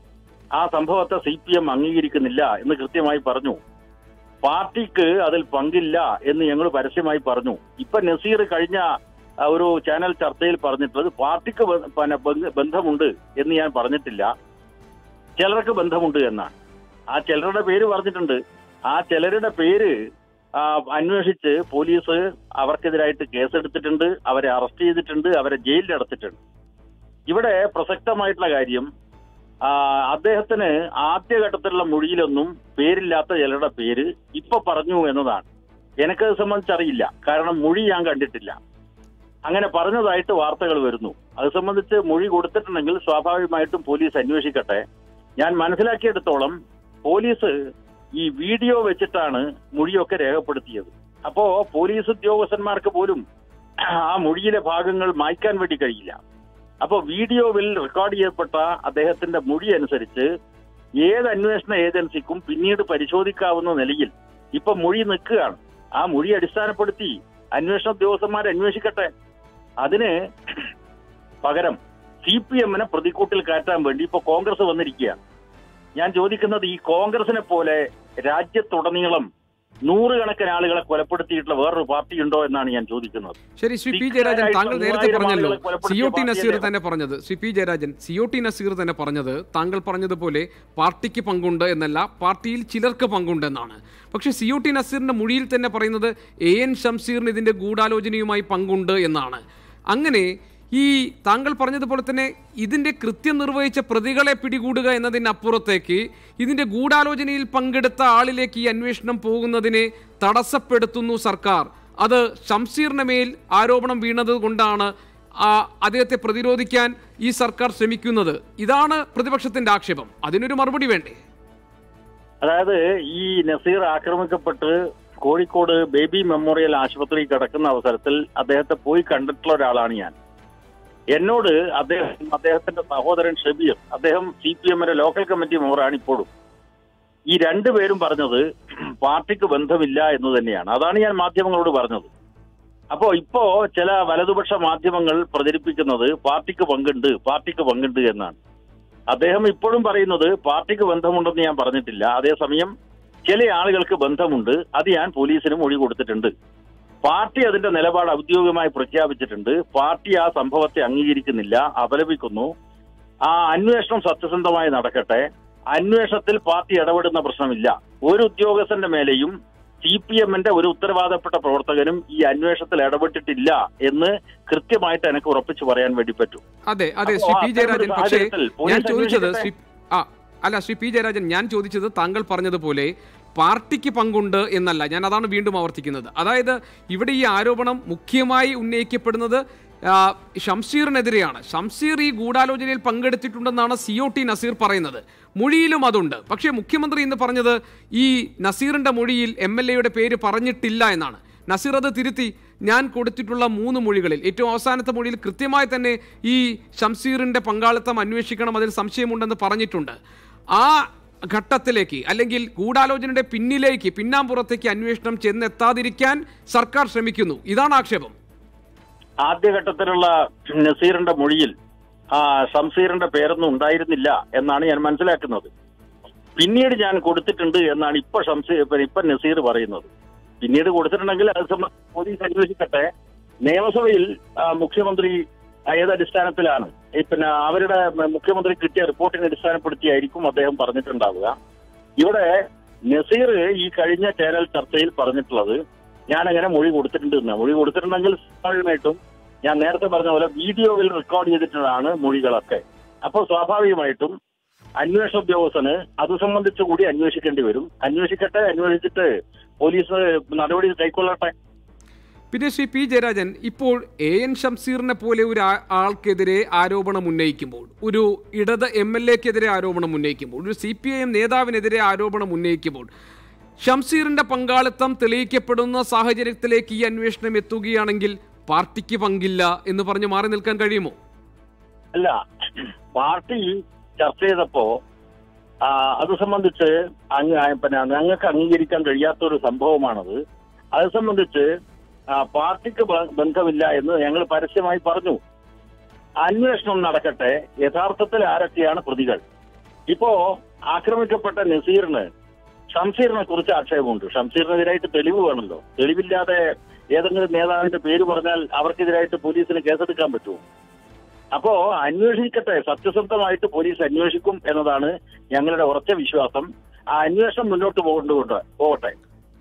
ആ സംഭവത്തെ സി പി എം അംഗീകരിക്കുന്നില്ല എന്ന് കൃത്യമായി പറഞ്ഞു പാർട്ടിക്ക് അതിൽ പങ്കില്ല എന്ന് ഞങ്ങൾ പരസ്യമായി പറഞ്ഞു ഇപ്പൊ നസീർ കഴിഞ്ഞ ആ, ഒരു ചാനൽ ചർച്ചയിൽ പറഞ്ഞിട്ടുള്ളത് പാർട്ടിക്ക് ബ- പിന്നെ ബന്ധ- ബന്ധമുണ്ട് എന്ന് ഞാൻ പറഞ്ഞിട്ടില്ല ചിലർക്ക് ബന്ധമുണ്ട് എന്നാണ് ആ ചിലരുടെ പേര് പറഞ്ഞിട്ടുണ്ട് ആ ചിലരുടെ പേര് ആ, അന്വേഷിച്ച് പോലീസ് അവർക്കെതിരായിട്ട് കേസെടുത്തിട്ടുണ്ട് അവരെ അറസ്റ്റ് ചെയ്തിട്ടുണ്ട് അവരെ ജയിലിൽ അടച്ചിട്ടുണ്ട് ഇവിടെ പ്രസക്തമായിട്ടുള്ള കാര്യം ആ, അദ്ദേഹത്തിന് ആദ്യഘട്ടത്തിലുള്ള മൊഴിയിലൊന്നും പേരില്ലാത്ത ചിലരുടെ പേര് ഇപ്പൊ പറഞ്ഞു എന്നതാണ് എനിക്കത് സംബന്ധിച്ചറിയില്ല കാരണം മൊഴി ഞാൻ കണ്ടിട്ടില്ല അങ്ങനെ പറഞ്ഞതായിട്ട് വാർത്തകൾ വരുന്നു അത് സംബന്ധിച്ച് മൊഴി കൊടുത്തിട്ടുണ്ടെങ്കിൽ സ്വാഭാവികമായിട്ടും പോലീസ് അന്വേഷിക്കട്ടെ ഞാൻ മനസ്സിലാക്കിയെടുത്തോളം പോലീസ് ഈ വീഡിയോ വെച്ചിട്ടാണ് മൊഴിയൊക്കെ രേഖപ്പെടുത്തിയത് അപ്പോ പോലീസ് ഉദ്യോഗസ്ഥന്മാർക്ക് പോലും ആ മൊഴിയിലെ ഭാഗങ്ങൾ മായ്ക്കാൻ വേണ്ടി കഴിയില്ല അപ്പൊ വീഡിയോവിൽ റെക്കോർഡ് ചെയ്യപ്പെട്ട അദ്ദേഹത്തിന്റെ മൊഴി അനുസരിച്ച് ഏത് അന്വേഷണ ഏജൻസിക്കും പിന്നീട് പരിശോധിക്കാവുന്ന നിലയിൽ ഇപ്പൊ മൊഴി നിൽക്കുകയാണ് ആ മൊഴി അടിസ്ഥാനപ്പെടുത്തി അന്വേഷണ ഉദ്യോഗസ്ഥന്മാർ അന്വേഷിക്കട്ടെ അതിന് പകരം സി പി എമ്മിനെ പ്രതിക്കൂട്ടിൽ കയറ്റാൻ വേണ്ടി ഇപ്പൊ കോൺഗ്രസ് വന്നിരിക്കുകയാണ് ഞാൻ ചോദിക്കുന്നത് ഈ കോൺഗ്രസിനെ പോലെ രാജ്യത്തുടനീളം നൂറുകണക്കിന് ആളുകളെ കൊലപ്പെടുത്തിയിട്ടുള്ള വേറൊരു പാർട്ടി ഉണ്ടോ എന്നാണ് ഞാൻ ചോദിക്കുന്നത് ശരി ശ്രീ പി ജയരാജൻ താങ്കൾ നേരത്തെ മൂവായിരം പറഞ്ഞല്ലോ ആളുകളെ കൊലപ്പെടുത്തിയ സി ഒ ടി നസീർ പാർട്ടിയല്ലേ? തന്നെ പറഞ്ഞത് Shri P Jayarajan C O T Naseer തന്നെ പറഞ്ഞത് താങ്കൾ പറഞ്ഞതുപോലെ പാർട്ടിക്ക് പങ്കുണ്ട് എന്നല്ല പാർട്ടിയിൽ ചിലർക്ക് പങ്കുണ്ട് എന്നാണ് പക്ഷേ സി ഒ ടി നസീറിന്റെ മൊഴിയിൽ തന്നെ പറയുന്നത് എ എൻ ഷംസീറിന് ഇതിന്റെ ഗൂഢാലോചനയുമായി പങ്കുണ്ട് എന്നാണ് അങ്ങനെ ഈ താങ്കൾ പറഞ്ഞതുപോലെ തന്നെ ഇതിന്റെ കൃത്യം നിർവഹിച്ച പ്രതികളെ പിടികൂടുക എന്നതിനപ്പുറത്തേക്ക് ഇതിന്റെ ഗൂഢാലോചനയിൽ പങ്കെടുത്ത ആളിലേക്ക് ഈ അന്വേഷണം പോകുന്നതിനെ തടസ്സപ്പെടുത്തുന്നു സർക്കാർ അത് ഷംസീറിന് മേൽ ആരോപണം വീണത് കൊണ്ടാണ് ആ, അദ്ദേഹത്തെ പ്രതിരോധിക്കാൻ ഈ സർക്കാർ ശ്രമിക്കുന്നത് ഇതാണ് പ്രതിപക്ഷത്തിന്റെ ആക്ഷേപം അതിനൊരു മറുപടി വേണ്ടേ അതായത് ഈ നസീർ ആക്രമിക്കപ്പെട്ട് കോഴിക്കോട് ബേബി മെമ്മോറിയൽ ആശുപത്രിയിൽ കിടക്കുന്ന അവസരത്തിൽ അദ്ദേഹത്തെ പോയി കണ്ടിട്ടുള്ള ഒരാളാണ് ഞാൻ എന്നോട് അദ്ദേഹം അദ്ദേഹത്തിന്റെ സഹോദരൻ ഷബീർ അദ്ദേഹം സി പി എമ്മിന്റെ ലോക്കൽ കമ്മിറ്റി മെമ്പറാണ് ഇപ്പോഴും ഈ രണ്ടുപേരും പറഞ്ഞത് പാർട്ടിക്ക് ബന്ധമില്ല എന്ന് തന്നെയാണ് അതാണ് ഞാൻ മാധ്യമങ്ങളോട് പറഞ്ഞത് അപ്പോ ഇപ്പോ ചില വലതുപക്ഷ മാധ്യമങ്ങൾ പ്രചരിപ്പിക്കുന്നത് പാർട്ടിക്ക് പങ്കുണ്ട് പാർട്ടിക്ക് പങ്കുണ്ട് എന്നാണ് അദ്ദേഹം ഇപ്പോഴും പറയുന്നത് പാർട്ടിക്ക് ബന്ധമുണ്ടെന്ന് ഞാൻ പറഞ്ഞിട്ടില്ല അതേസമയം ചില ആളുകൾക്ക് ബന്ധമുണ്ട് അത് ഞാൻ പോലീസിന് മൊഴി കൊടുത്തിട്ടുണ്ട് പാർട്ടി അതിന്റെ നിലപാട് ഔദ്യോഗികമായി പ്രഖ്യാപിച്ചിട്ടുണ്ട് പാർട്ടി ആ സംഭവത്തെ അംഗീകരിക്കുന്നില്ല അപലപിക്കുന്നു ആ അന്വേഷണം സത്യസന്ധമായി നടക്കട്ടെ അന്വേഷണത്തിൽ പാർട്ടി ഇടപെടുന്ന പ്രശ്നമില്ല ഒരു ഉദ്യോഗസ്ഥന്റെ മേലെയും സി പി എമ്മിന്റെ ഒരു ഉത്തരവാദപ്പെട്ട പ്രവർത്തകനും ഈ അന്വേഷണത്തിൽ ഇടപെട്ടിട്ടില്ല എന്ന് കൃത്യമായിട്ട് എനിക്ക് ഉറപ്പിച്ചു പറയാൻ വേണ്ടി പറ്റും അതെ അതെ അപ്പോ ശ്രീ പി അത്തരമൊരു ജയരാജൻ പക്ഷേ സാഹചര്യത്തിൽ ഞാൻ പോലീസ് ചോദിച്ചത് അന്വേഷിക്കട്ടെ. ശ്രീ ആ അല്ല ശ്രീ പി ജയരാജൻ ഞാൻ ചോദിച്ചത് താങ്കൾ പറഞ്ഞതുപോലെ പാർട്ടിക്ക് പങ്കുണ്ട് എന്നല്ല ഞാൻ അതാണ് വീണ്ടും ആവർത്തിക്കുന്നത് അതായത് ഇവിടെ ഈ ആരോപണം മുഖ്യമായി ഉന്നയിക്കപ്പെടുന്നത് ആ, ഷംസീറിനെതിരെയാണ് ഷംസീർ ഈ ഗൂഢാലോചനയിൽ പങ്കെടുത്തിട്ടുണ്ടെന്നാണ് സി ഒ ടി നസീർ പറയുന്നത് മൊഴിയിലും അതുണ്ട് പക്ഷേ മുഖ്യമന്ത്രി ഇന്ന് പറഞ്ഞത് ഈ നസീറിന്റെ മൊഴിയിൽ എം എൽ എയുടെ പേര് പറഞ്ഞിട്ടില്ല എന്നാണ് നസീർ അത് തിരുത്തി ഞാൻ കൊടുത്തിട്ടുള്ള മൂന്ന് മൊഴികളിൽ ഏറ്റവും അവസാനത്തെ മൊഴിയിൽ കൃത്യമായി തന്നെ ഈ ഷംസീറിന്റെ പങ്കാളിത്തം അന്വേഷിക്കണം അതിൽ സംശയമുണ്ടെന്ന് പറഞ്ഞിട്ടുണ്ട് ആ ഘട്ടത്തിലേക്ക് അല്ലെങ്കിൽ ഗൂഢാലോചനയുടെ പിന്നിലേക്ക് പിന്നാമ്പുറത്തേക്ക് അന്വേഷണം ചെന്നെത്താതിരിക്കാൻ സർക്കാർ ശ്രമിക്കുന്നു ഇതാണ് ആക്ഷേപം ആദ്യഘട്ടത്തിലുള്ള നസീറിന്റെ മൊഴിയിൽ ആ ഷംസീറിന്റെ പേരൊന്നും ഉണ്ടായിരുന്നില്ല എന്നാണ് ഞാൻ മനസ്സിലാക്കുന്നത് പിന്നീട് ഞാൻ കൊടുത്തിട്ടുണ്ട് എന്നാണ് ഇപ്പൊ ഷംസീർ ഇപ്പൊ നസീർ പറയുന്നത് പിന്നീട് കൊടുത്തിട്ടുണ്ടെങ്കിൽ അത് സംബന്ധിച്ച് പോലീസ് അന്വേഷിക്കട്ടെ നിയമസഭയിൽ ആ, മുഖ്യമന്ത്രി ഏത് അടിസ്ഥാനത്തിലാണ് ഈ പിന്നെ അവരുടെ മുഖ്യമന്ത്രി കിട്ടിയ റിപ്പോർട്ടിനെ അടിസ്ഥാനപ്പെടുത്തിയായിരിക്കും അദ്ദേഹം പറഞ്ഞിട്ടുണ്ടാവുക ഇവിടെ നസീർ ഈ കഴിഞ്ഞ ചാനൽ ചർച്ചയിൽ പറഞ്ഞിട്ടുള്ളത് ഞാൻ അങ്ങനെ മൊഴി കൊടുത്തിട്ടുണ്ട് എന്ന് മൊഴി കൊടുത്തിട്ടുണ്ടെങ്കിൽ സ്വാഭാവികമായിട്ടും ഞാൻ നേരത്തെ പറഞ്ഞ പോലെ വീഡിയോയിൽ റെക്കോർഡ് ചെയ്തിട്ടുള്ളതാണ് മൊഴികളൊക്കെ അപ്പോൾ സ്വാഭാവികമായിട്ടും അന്വേഷണ ഉദ്യോഗസ്ഥന് അത് സംബന്ധിച്ച് കൂടി അന്വേഷിക്കേണ്ടി വരും അന്വേഷിക്കട്ടെ അന്വേഷിച്ചിട്ട് പോലീസ് നടപടി കൈക്കൊള്ളട്ടെ പിന്നെ ശ്രീ പി ജയരാജൻ ഇപ്പോൾ എ എൻ ഷംസീറിനെ പോലെ ഒരു ആ- ആൾക്കെതിരെ ആരോപണം ഉന്നയിക്കുമ്പോൾ ഒരു ഇടത് എം എൽ എക്കെതിരെ ആരോപണം ഉന്നയിക്കുമ്പോൾ ഒരു സി പി ഐ എം നേതാവിനെതിരെ ആരോപണം ഉന്നയിക്കുമ്പോൾ ഷംസീറിന്റെ പങ്കാളിത്തം തെളിയിക്കപ്പെടുന്ന സാഹചര്യത്തിലേക്ക് ഈ അന്വേഷണം എത്തുകയാണെങ്കിൽ പാർട്ടിക്ക് പങ്കില്ല എന്ന് പറഞ്ഞ് മാറി നിൽക്കാൻ കഴിയുമോ അല്ല പാർട്ടി ചർച്ച ചെയ്തപ്പോ ആ, അത് സംബന്ധിച്ച് അങ്ങ് ആ, പിന്നെ ഞങ്ങൾക്ക് അംഗീകരിക്കാൻ കഴിയാത്ത ഒരു സംഭവമാണത് അത് സംബന്ധിച്ച് ആ, പാർട്ടിക്ക് ബ- ബന്ധമില്ല എന്ന് ഞങ്ങൾ പരസ്യമായി പറഞ്ഞു അന്വേഷണം നടക്കട്ടെ യഥാർത്ഥത്തിൽ ആരൊക്കെയാണ് പ്രതികൾ ഇപ്പോ ആക്രമിക്കപ്പെട്ട നസീറിന് ഷംസീറിനെ കുറിച്ച് ആക്ഷേപമുണ്ട് ഷംസീറിനെതിരായിട്ട് തെളിവ് വേണമല്ലോ തെളിവില്ലാതെ ഏതെങ്കിലും നേതാവിന്റെ പേര് പറഞ്ഞാൽ അവർക്കെതിരായിട്ട് പോലീസിന് കേസെടുക്കാൻ പറ്റുമോ അപ്പോ അന്വേഷിക്കട്ടെ സത്യസന്ധമായിട്ട് പോലീസ് അന്വേഷിക്കും എന്നതാണ് ഞങ്ങളുടെ ഉറച്ച വിശ്വാസം ആ അന്വേഷണം മുന്നോട്ട് പോകൊണ്ടുകൊണ്ട് പോകട്ടെ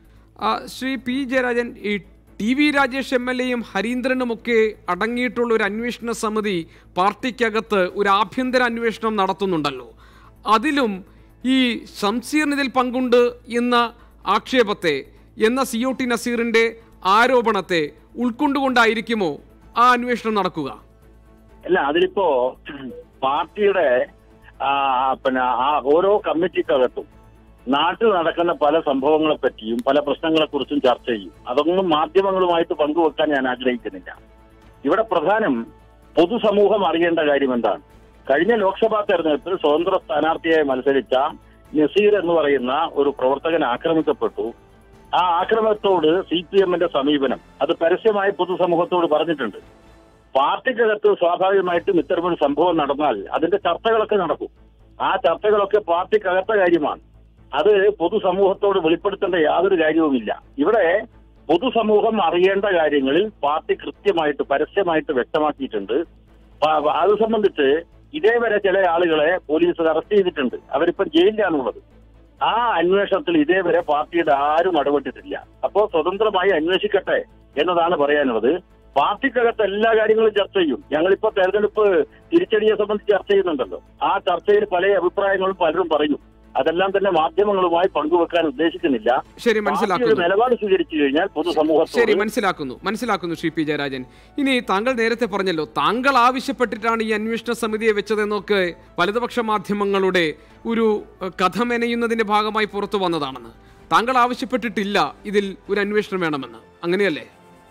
ആ, ശ്രീ പി ജയരാജൻ ഈ T V Rajesh M L എയും ഹരീന്ദ്രനുമൊക്കെ അടങ്ങിയിട്ടുള്ള ഒരു അന്വേഷണ സമിതി പാർട്ടിക്കകത്ത് ഒരു ആഭ്യന്തര അന്വേഷണം നടത്തുന്നുണ്ടല്ലോ അതിലും ഈ ഷംസീറിന് ഇതിൽ പങ്കുണ്ട് എന്ന ആക്ഷേപത്തെ എന്ന സി ഒ ടി നസീറിന്റെ ആരോപണത്തെ ഉൾക്കൊണ്ടുകൊണ്ടായിരിക്കുമോ ആ അന്വേഷണം നടക്കുക അല്ല അതിലിപ്പോ പാർട്ടിയുടെ ആ, പിന്നെ ആ ഓരോ കമ്മിറ്റിക്കകത്തും നാട്ടിൽ നടക്കുന്ന പല സംഭവങ്ങളെ പറ്റിയും പല പ്രശ്നങ്ങളെ കുറിച്ചും ചർച്ച ചെയ്യും അതൊന്നും മാധ്യമങ്ങളുമായിട്ട് പങ്കുവെക്കാൻ ഞാൻ ആഗ്രഹിക്കുന്നില്ല ഇവിടെ പ്രധാനം പൊതുസമൂഹം അറിയേണ്ട കാര്യം എന്താണ് കഴിഞ്ഞ ലോക്സഭാ തെരഞ്ഞെടുപ്പിൽ സ്വതന്ത്ര സ്ഥാനാർത്ഥിയായി മത്സരിച്ച നസീർ എന്ന് പറയുന്ന ഒരു പ്രവർത്തകൻ ആക്രമിക്കപ്പെട്ടു ആ ആക്രമണത്തോട് സി പി എമ്മിന്റെ സമീപനം അത് പരസ്യമായി പൊതുസമൂഹത്തോട് പറഞ്ഞിട്ടുണ്ട് പാർട്ടിക്കകത്ത് സ്വാഭാവികമായിട്ടും ഇത്തരമൊരു സംഭവം നടന്നാൽ അതിന്റെ ചർച്ചകളൊക്കെ നടക്കും ആ ചർച്ചകളൊക്കെ പാർട്ടിക്കകത്ത കാര്യമാണ് അത് പൊതുസമൂഹത്തോട് വെളിപ്പെടുത്തേണ്ട യാതൊരു കാര്യവുമില്ല ഇവിടെ പൊതുസമൂഹം അറിയേണ്ട കാര്യങ്ങളിൽ പാർട്ടി കൃത്യമായിട്ട് പരസ്യമായിട്ട് വ്യക്തമാക്കിയിട്ടുണ്ട് പ- അത് സംബന്ധിച്ച് ഇതേവരെ ചില ആളുകളെ പോലീസ് അറസ്റ്റ് ചെയ്തിട്ടുണ്ട് അവരിപ്പം ജയിലിലാണുള്ളത് ആ അന്വേഷണത്തിൽ ഇതേവരെ പാർട്ടിയുടെ ആരും ഇടപെട്ടിട്ടില്ല അപ്പോ സ്വതന്ത്രമായി അന്വേഷിക്കട്ടെ എന്നതാണ് പറയാനുള്ളത് പാർട്ടിക്കകത്ത് എല്ലാ കാര്യങ്ങളും ചർച്ച ചെയ്യും ഞങ്ങളിപ്പോ തെരഞ്ഞെടുപ്പ് തിരിച്ചടിയെ സംബന്ധിച്ച് ചർച്ച ചെയ്യുന്നുണ്ടല്ലോ ആ ചർച്ചയിൽ പല അഭിപ്രായങ്ങളും പലരും പറയും അതെല്ലാം തന്നെ മാധ്യമങ്ങളുമായി പങ്കുവെക്കാൻ ഉദ്ദേശിക്കുന്നില്ല ശരി പാർട്ടി ഒരു മനസ്സിലാക്കുന്നു നിലപാട് സ്വീകരിച്ചു കഴിഞ്ഞാൽ ശരി പൊതുസമൂഹത്തോട് മനസ്സിലാക്കുന്നു മനസ്സിലാക്കുന്നു ശ്രീ പി ജയരാജൻ ഇനി താങ്കൾ നേരത്തെ പറഞ്ഞല്ലോ താങ്കൾ ആവശ്യപ്പെട്ടിട്ടാണ് ഈ അന്വേഷണ സമിതിയെ വെച്ചതെന്നൊക്കെ വലതുപക്ഷ മാധ്യമങ്ങളുടെ ഒരു ഏഹ്, കഥ മെനയുന്നതിന്റെ ഭാഗമായി പുറത്തു വന്നതാണെന്ന് താങ്കൾ ആവശ്യപ്പെട്ടിട്ടില്ല ഇതിൽ ഒരു അന്വേഷണം വേണമെന്ന് അങ്ങനെയല്ലേ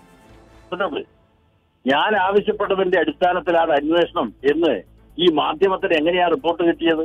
പറഞ്ഞത്. ഞാൻ ആവശ്യപ്പെട്ടതിന്റെ അടിസ്ഥാനത്തിലാണ് അന്വേഷണം എന്ന് ഈ മാധ്യമത്തിന് എങ്ങനെയാ റിപ്പോർട്ട് കിട്ടിയത്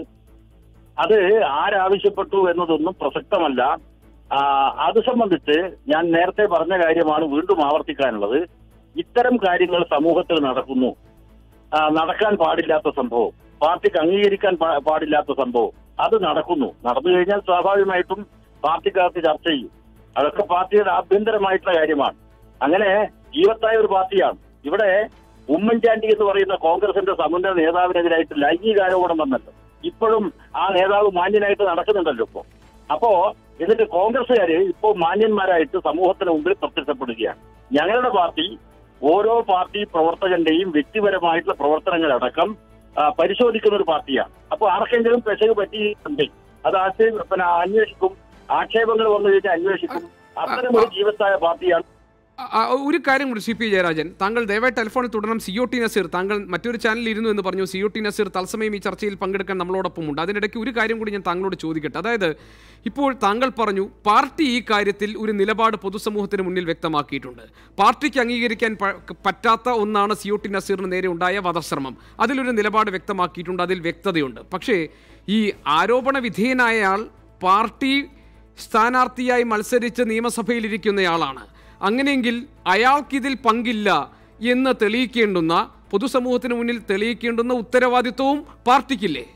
അത് ആരാവശ്യപ്പെട്ടു എന്നതൊന്നും പ്രസക്തമല്ല ആ, അത് സംബന്ധിച്ച് ഞാൻ നേരത്തെ പറഞ്ഞ കാര്യമാണ് വീണ്ടും ആവർത്തിക്കാനുള്ളത് ഇത്തരം കാര്യങ്ങൾ സമൂഹത്തിൽ നടക്കുന്നു ആ, നടക്കാൻ പാടില്ലാത്ത സംഭവം പാർട്ടിക്ക് അംഗീകരിക്കാൻ പാ- പാടില്ലാത്ത സംഭവം അത് നടക്കുന്നു നടന്നു കഴിഞ്ഞാൽ സ്വാഭാവികമായിട്ടും പാർട്ടിക്കകത്ത് ചർച്ച ചെയ്യും അതൊക്കെ പാർട്ടിയുടെ ആഭ്യന്തരമായിട്ടുള്ള കാര്യമാണ് അങ്ങനെ ജീവത്തായ ഒരു പാർട്ടിയാണ് ഇവിടെ ഉമ്മൻചാണ്ടി എന്ന് പറയുന്ന കോൺഗ്രസിന്റെ സമുന്നത നേതാവിനെതിരായിട്ട് ലൈംഗികാരോപണം വന്നല്ലോ ഇപ്പോഴും ആ നേതാവ് മാന്യനായിട്ട് നടക്കുന്നുണ്ടല്ലോ ഇപ്പോ അപ്പോ എന്നിട്ട് കോൺഗ്രസ്സുകാര് ഇപ്പോ മാന്യന്മാരായിട്ട് സമൂഹത്തിന് മുമ്പിൽ പ്രത്യക്ഷപ്പെടുകയാണ് ഞങ്ങളുടെ പാർട്ടി ഓരോ പാർട്ടി പ്രവർത്തകന്റെയും വ്യക്തിപരമായിട്ടുള്ള പ്രവർത്തനങ്ങളടക്കം ആ, പരിശോധിക്കുന്ന ഒരു പാർട്ടിയാണ് അപ്പൊ ആർക്കെങ്കിലും പെശക് പറ്റിയിട്ടുണ്ട് അത് ആക്ഷേപ പിന്നെ അന്വേഷിക്കും ആക്ഷേപങ്ങൾ വന്നു കഴിഞ്ഞാൽ അന്വേഷിക്കും അത്തരം ഒരു ജീവത്തായ പാർട്ടിയാണ് ആ, ആ, ഒരു കാര്യം കൂടി സി പി ജയരാജൻ താങ്കൾ ദയവായി ടെലിഫോണിൽ തുടരണം സി ഒ ടി നസീർ താങ്കൾ മറ്റൊരു ചാനലിൽ ഇരുന്നു എന്ന് പറഞ്ഞു സി ഒ ടി നസീർ തത്സമയം ഈ ചർച്ചയിൽ പങ്കെടുക്കാൻ നമ്മളോടൊപ്പം ഉണ്ട് അതിനിടയ്ക്ക് ഒരു കാര്യം കൂടി ഞാൻ താങ്കളോട് ചോദിക്കട്ടെ അതായത് ഇപ്പോൾ താങ്കൾ പറഞ്ഞു പാർട്ടി ഈ കാര്യത്തിൽ ഒരു നിലപാട് പൊതുസമൂഹത്തിന് മുന്നിൽ വ്യക്തമാക്കിയിട്ടുണ്ട് പാർട്ടിക്ക് അംഗീകരിക്കാൻ പ- പറ്റാത്ത ഒന്നാണ് സി ഒ ടി നസീറിന് നേരെ ഉണ്ടായ വധശ്രമം അതിലൊരു നിലപാട് വ്യക്തമാക്കിയിട്ടുണ്ട് അതിൽ വ്യക്തതയുണ്ട് പക്ഷേ ഈ ആരോപണ വിധേയനായയാൾ പാർട്ടി സ്ഥാനാർത്ഥിയായി മത്സരിച്ച് നിയമസഭയിലിരിക്കുന്നയാളാണ് അങ്ങനെയെങ്കിൽ അയാൾക്കിതിൽ പങ്കില്ല എന്ന് തെളിയിക്കേണ്ടുന്ന പൊതുസമൂഹത്തിന് മുന്നിൽ തെളിയിക്കേണ്ടുന്ന ഉത്തരവാദിത്വവും പാർട്ടിക്കില്ലേ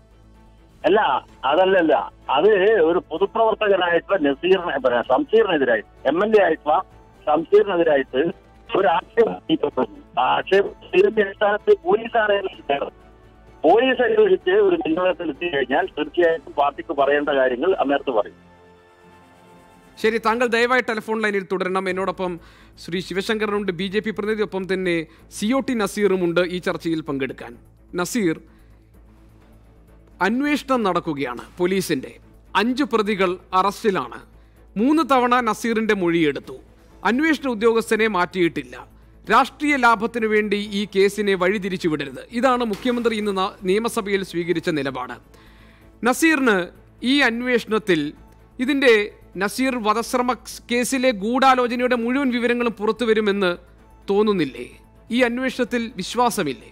അല്ല അതല്ലല്ല അത് ഒരു പൊതുപ്രവർത്തകനായിട്ടുള്ള നസീറിനെ പിന്നെ ഷംസീറിനെതിരായിട്ട് എം എൽ എ ആയിട്ടുള്ള ഷംസീറിനെതിരായിട്ട് ഒരു ആക്ഷേപം ഉന്നയിക്കപ്പെടുന്നു. ആ ആക്ഷേപത്തിന്റെ അടിസ്ഥാനത്തിൽ പോലീസാണ് അന്വേഷിക്കേണ്ടത് പോലീസ് അന്വേഷിച്ച് ഒരു നിഗമനത്തിലെത്തി കഴിഞ്ഞാൽ തീർച്ചയായിട്ടും പാർട്ടിക്ക് പറയേണ്ട കാര്യങ്ങൾ അന്നേരത്ത് പറയും ശരി താങ്കൾ ദയവായി ടെലിഫോൺ ലൈനിൽ തുടരണം എന്നോടൊപ്പം ശ്രീ ശിവശങ്കരനുണ്ട് ബി ജെ പി പ്രതിനിധി ഒപ്പം തന്നെ സി ഒ ടി നസീറുമുണ്ട് ഈ ചർച്ചയിൽ പങ്കെടുക്കാൻ നസീർ അന്വേഷണം നടക്കുകയാണ് പോലീസിന്റെ അഞ്ച് പ്രതികൾ അറസ്റ്റിലാണ് മൂന്ന് തവണ നസീറിന്റെ മൊഴിയെടുത്തു അന്വേഷണ ഉദ്യോഗസ്ഥനെ മാറ്റിയിട്ടില്ല രാഷ്ട്രീയ ലാഭത്തിനു വേണ്ടി ഈ കേസിനെ വഴിതിരിച്ചു വിടരുത് ഇതാണ് മുഖ്യമന്ത്രി ഇന്ന് ന- നിയമസഭയിൽ സ്വീകരിച്ച നിലപാട് നസീറിന് ഈ അന്വേഷണത്തിൽ ഇതിൻ്റെ നസീർ വധശ്രമ കേസിലെ ഗൂഢാലോചനയുടെ മുഴുവൻ വിവരങ്ങളും പുറത്തു വരുമെന്ന് തോന്നുന്നില്ലേ ഈ അന്വേഷണത്തിൽ വിശ്വാസമില്ലേ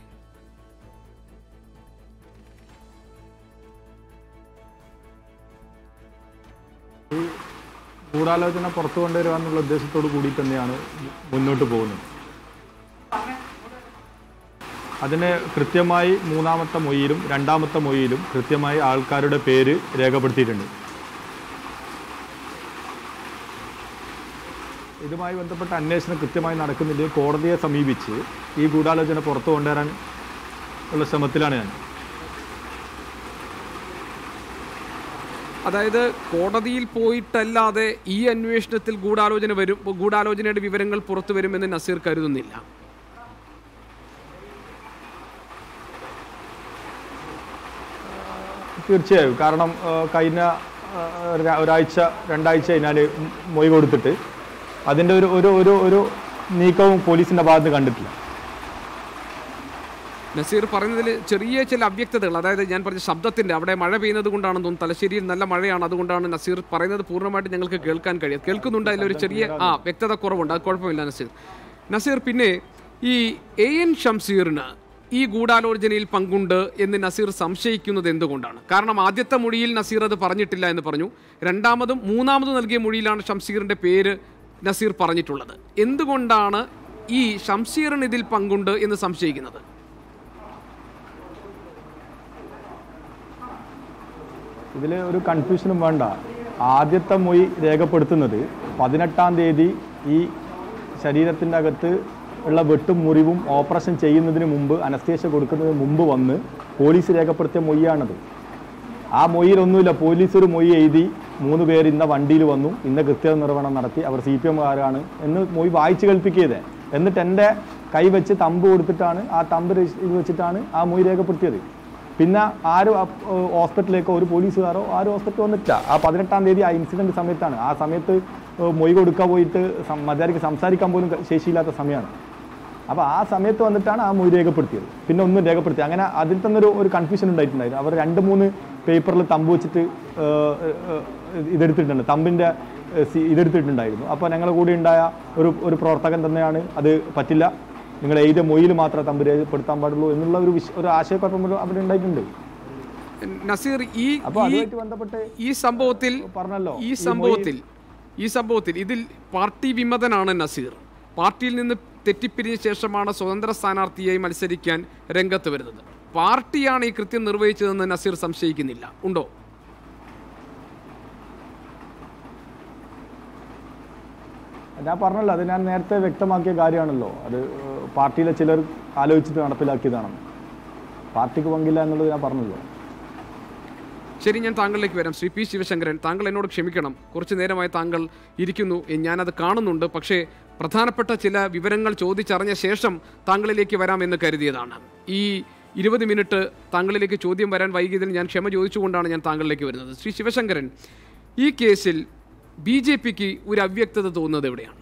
ഗൂഢാലോചന പുറത്തു കൊണ്ടുവരിക എന്നുള്ള ഉദ്ദേശത്തോടു കൂടി തന്നെയാണ് മുന്നോട്ട് പോകുന്നത് അതിന് കൃത്യമായി മൂന്നാമത്തെ മൊഴിയിലും രണ്ടാമത്തെ മൊഴിയിലും കൃത്യമായി ആൾക്കാരുടെ പേര് രേഖപ്പെടുത്തിയിട്ടുണ്ട് ഇതുമായി ബന്ധപ്പെട്ട അന്വേഷണം കൃത്യമായി നടക്കുന്നില്ല കോടതിയെ സമീപിച്ച് ഈ ഗൂഢാലോചന പുറത്തു കൊണ്ടുവരാൻ ഉള്ള ശ്രമത്തിലാണ് ഞാൻ അതായത് കോടതിയിൽ പോയിട്ടല്ലാതെ ഈ അന്വേഷണത്തിൽ ഗൂഢാലോചന വരും ഗൂഢാലോചനയുടെ വിവരങ്ങൾ പുറത്തു വരുമെന്ന് നസീർ കരുതുന്നില്ല തീർച്ചയായും കാരണം ആ, കഴിഞ്ഞ ആ, ഒര- ഒരാഴ്ച രണ്ടാഴ്ച കഴിഞ്ഞാൽ മൊഴി കൊടുത്തിട്ട് അതിൻ്റെ ഒരു ഒരു ഒരു ഒരു നീക്കവും പോലീസിൻ്റെ ഭാഗത്ത് കണ്ടിട്ടില്ല നസീർ പറയുന്നതിൽ ചെറിയ ചില അവ്യക്തതകൾ അതായത് ഞാൻ പറഞ്ഞ ശബ്ദത്തിന്റെ അവിടെ മഴ പെയ്യുന്നത് കൊണ്ടാണെന്ന് തോന്നുന്നു തലശ്ശേരിയിൽ നല്ല മഴയാണ് അതുകൊണ്ടാണ് നസീർ പറയുന്നത് പൂർണ്ണമായിട്ട് ഞങ്ങൾക്ക് കേൾക്കാൻ കഴിയും കേൾക്കുന്നുണ്ട് അതിലൊരു ചെറിയ ആ വ്യക്തത കുറവുണ്ട് അത് കുഴപ്പമില്ല നസീർ നസീർ പിന്നെ ഈ എ എൻ ഷംസീറിന് ഈ ഗൂഢാലോചനയിൽ പങ്കുണ്ട് എന്ന് നസീർ സംശയിക്കുന്നത് എന്തുകൊണ്ടാണ് കാരണം ആദ്യത്തെ മൊഴിയിൽ നസീർ അത് പറഞ്ഞിട്ടില്ല എന്ന് പറഞ്ഞു രണ്ടാമതും മൂന്നാമതും നൽകിയ മൊഴിയിലാണ് ഷംസീറിന്റെ പേര് നസീർ പറഞ്ഞിട്ടുള്ളത് എന്തുകൊണ്ടാണ് ഈ ഷംസീറിന് ഇതിൽ പങ്കുണ്ട് എന്ന് സംശയിക്കുന്നത് ഇതിൽ ഒരു കൺഫ്യൂഷനും വേണ്ട ആദ്യത്തെ മൊഴി രേഖപ്പെടുത്തുന്നത് പതിനെട്ടാം തീയതി ഈ ശരീരത്തിൻ്റെ അകത്ത് ഉള്ള വെട്ടും മുറിവും ഓപ്പറേഷൻ ചെയ്യുന്നതിന് മുമ്പ് അനസ്തേഷ്യ കൊടുക്കുന്നതിന് മുമ്പ് വന്ന് പോലീസ് രേഖപ്പെടുത്തിയ മൊഴിയാണത് ആ മൊഴിയിലൊന്നുമില്ല പോലീസ് ഒരു മൊഴി എഴുതി മൂന്ന് പേര് ഇന്ന വണ്ടിയിൽ വന്നു ഇന്ന കൃത്യ നിർവഹണം നടത്തി അവർ സി പി എമ്മുകാരാണ് എന്ന് മൊഴി വായിച്ചു കേൾപ്പിക്കുകയത് എന്നിട്ട് എൻ്റെ കൈ വെച്ച് തമ്പ് കൊടുത്തിട്ടാണ് ആ തമ്പ് രജി- ഇത് വെച്ചിട്ടാണ് ആ മൊഴി രേഖപ്പെടുത്തിയത് പിന്നെ ആരും ആ, ഏഹ്, ഹോസ്പിറ്റലിലേക്കോ ഒരു പോലീസുകാരോ ആരും ഹോസ്പിറ്റലിൽ വന്നിട്ടില്ല ആ പതിനെട്ടാം തീയതി ആ ഇൻസിഡന്റ് സമയത്താണ് ആ സമയത്ത് ഏഹ്, മൊഴി കൊടുക്കാൻ പോയിട്ട് സം- മര്യാദയ്ക്ക് സംസാരിക്കാൻ പോലും ക- ശേഷിയില്ലാത്ത സമയമാണ് അപ്പോൾ ആ സമയത്ത് വന്നിട്ടാണ് ആ മൊഴി രേഖപ്പെടുത്തിയത് പിന്നെ ഒന്നും രേഖപ്പെടുത്തി അങ്ങനെ അതിൽ തന്നെ ഒരു ഒരു കൺഫ്യൂഷൻ ഉണ്ടായിട്ടുണ്ടായിരുന്നു അവർ രണ്ട് മൂന്ന് പേപ്പറിൽ തമ്പ് വെച്ചിട്ട് ഏഹ്, ഏഹ്, ഇതെടുത്തിട്ടുണ്ട് തമ്പിൻ്റെ ഏഹ്, സി- ഇതെടുത്തിട്ടുണ്ടായിരുന്നു അപ്പോൾ ഞങ്ങളുടെ കൂടെ ഉണ്ടായ ഒരു ഒരു പ്രവർത്തകൻ തന്നെയാണ് അത് പറ്റില്ല നിങ്ങൾ എഴുതിയ മൊഴിയിൽ മാത്രമേ തമ്പ് രേഖപ്പെടുത്താൻ പാടുള്ളൂ എന്നുള്ള ഒരു വിശ ഒരു ആശയക്കുഴപ്പം ഒരു അവിടെ ഉണ്ടായിട്ടുണ്ട് നസീർ ഈ അപ്പോൾ ഈ- അതുമായിട്ട് ബന്ധപ്പെട്ട് ഈ സംഭവത്തിൽ പറഞ്ഞല്ലോ ഈ ഈ സംഭവത്തിൽ ഈ സംഭവത്തിൽ ഇതിൽ പാർട്ടി വിമതനാണ് നസീർ പാർട്ടിയിൽ നിന്ന് തെറ്റിപ്പിരിഞ്ഞ ശേഷമാണ് സ്വതന്ത്ര സ്ഥാനാർത്ഥിയായി മത്സരിക്കാൻ രംഗത്ത് വരുന്നത് പാർട്ടിയാണ് ഈ കൃത്യം നിർവഹിച്ചതെന്ന് നസീർ സംശയിക്കുന്നില്ല ഉണ്ടോ ഞാൻ പറഞ്ഞല്ലോ അത് ഞാൻ നേരത്തെ വ്യക്തമാക്കിയ കാര്യമാണല്ലോ അത് ഏഹ്, പാർട്ടിയിലെ ചിലർ ആലോചിച്ചിട്ട് നടപ്പിലാക്കിയതാണെന്ന് പാർട്ടിക്ക് പങ്കില്ല എന്നുള്ളത് ഞാൻ പറഞ്ഞല്ലോ ശരി ഞാൻ താങ്കളിലേക്ക് വരാം ശ്രീ പി ശിവശങ്കരൻ താങ്കൾ എന്നോട് ക്ഷമിക്കണം കുറച്ചു നേരമായി താങ്കൾ ഇരിക്കുന്നു എ, ഞാനത് കാണുന്നുണ്ട് പക്ഷേ പ്രധാനപ്പെട്ട ചില വിവരങ്ങൾ ചോദിച്ചറിഞ്ഞ ശേഷം താങ്കളിലേക്ക് വരാമെന്ന് കരുതിയതാണ് ഈ ഇരുപത് മിനിറ്റ് താങ്കളിലേക്ക് ചോദ്യം വരാൻ വൈകിയതിൽ ഞാൻ ക്ഷമ ചോദിച്ചുകൊണ്ടാണ് ഞാൻ താങ്കളിലേക്ക് വരുന്നത് ശ്രീ ശിവശങ്കരൻ ഈ കേസിൽ ബി ജെ പിക്ക് ഒരു അവ്യക്തത തോന്നുന്നത് എവിടെയാണ്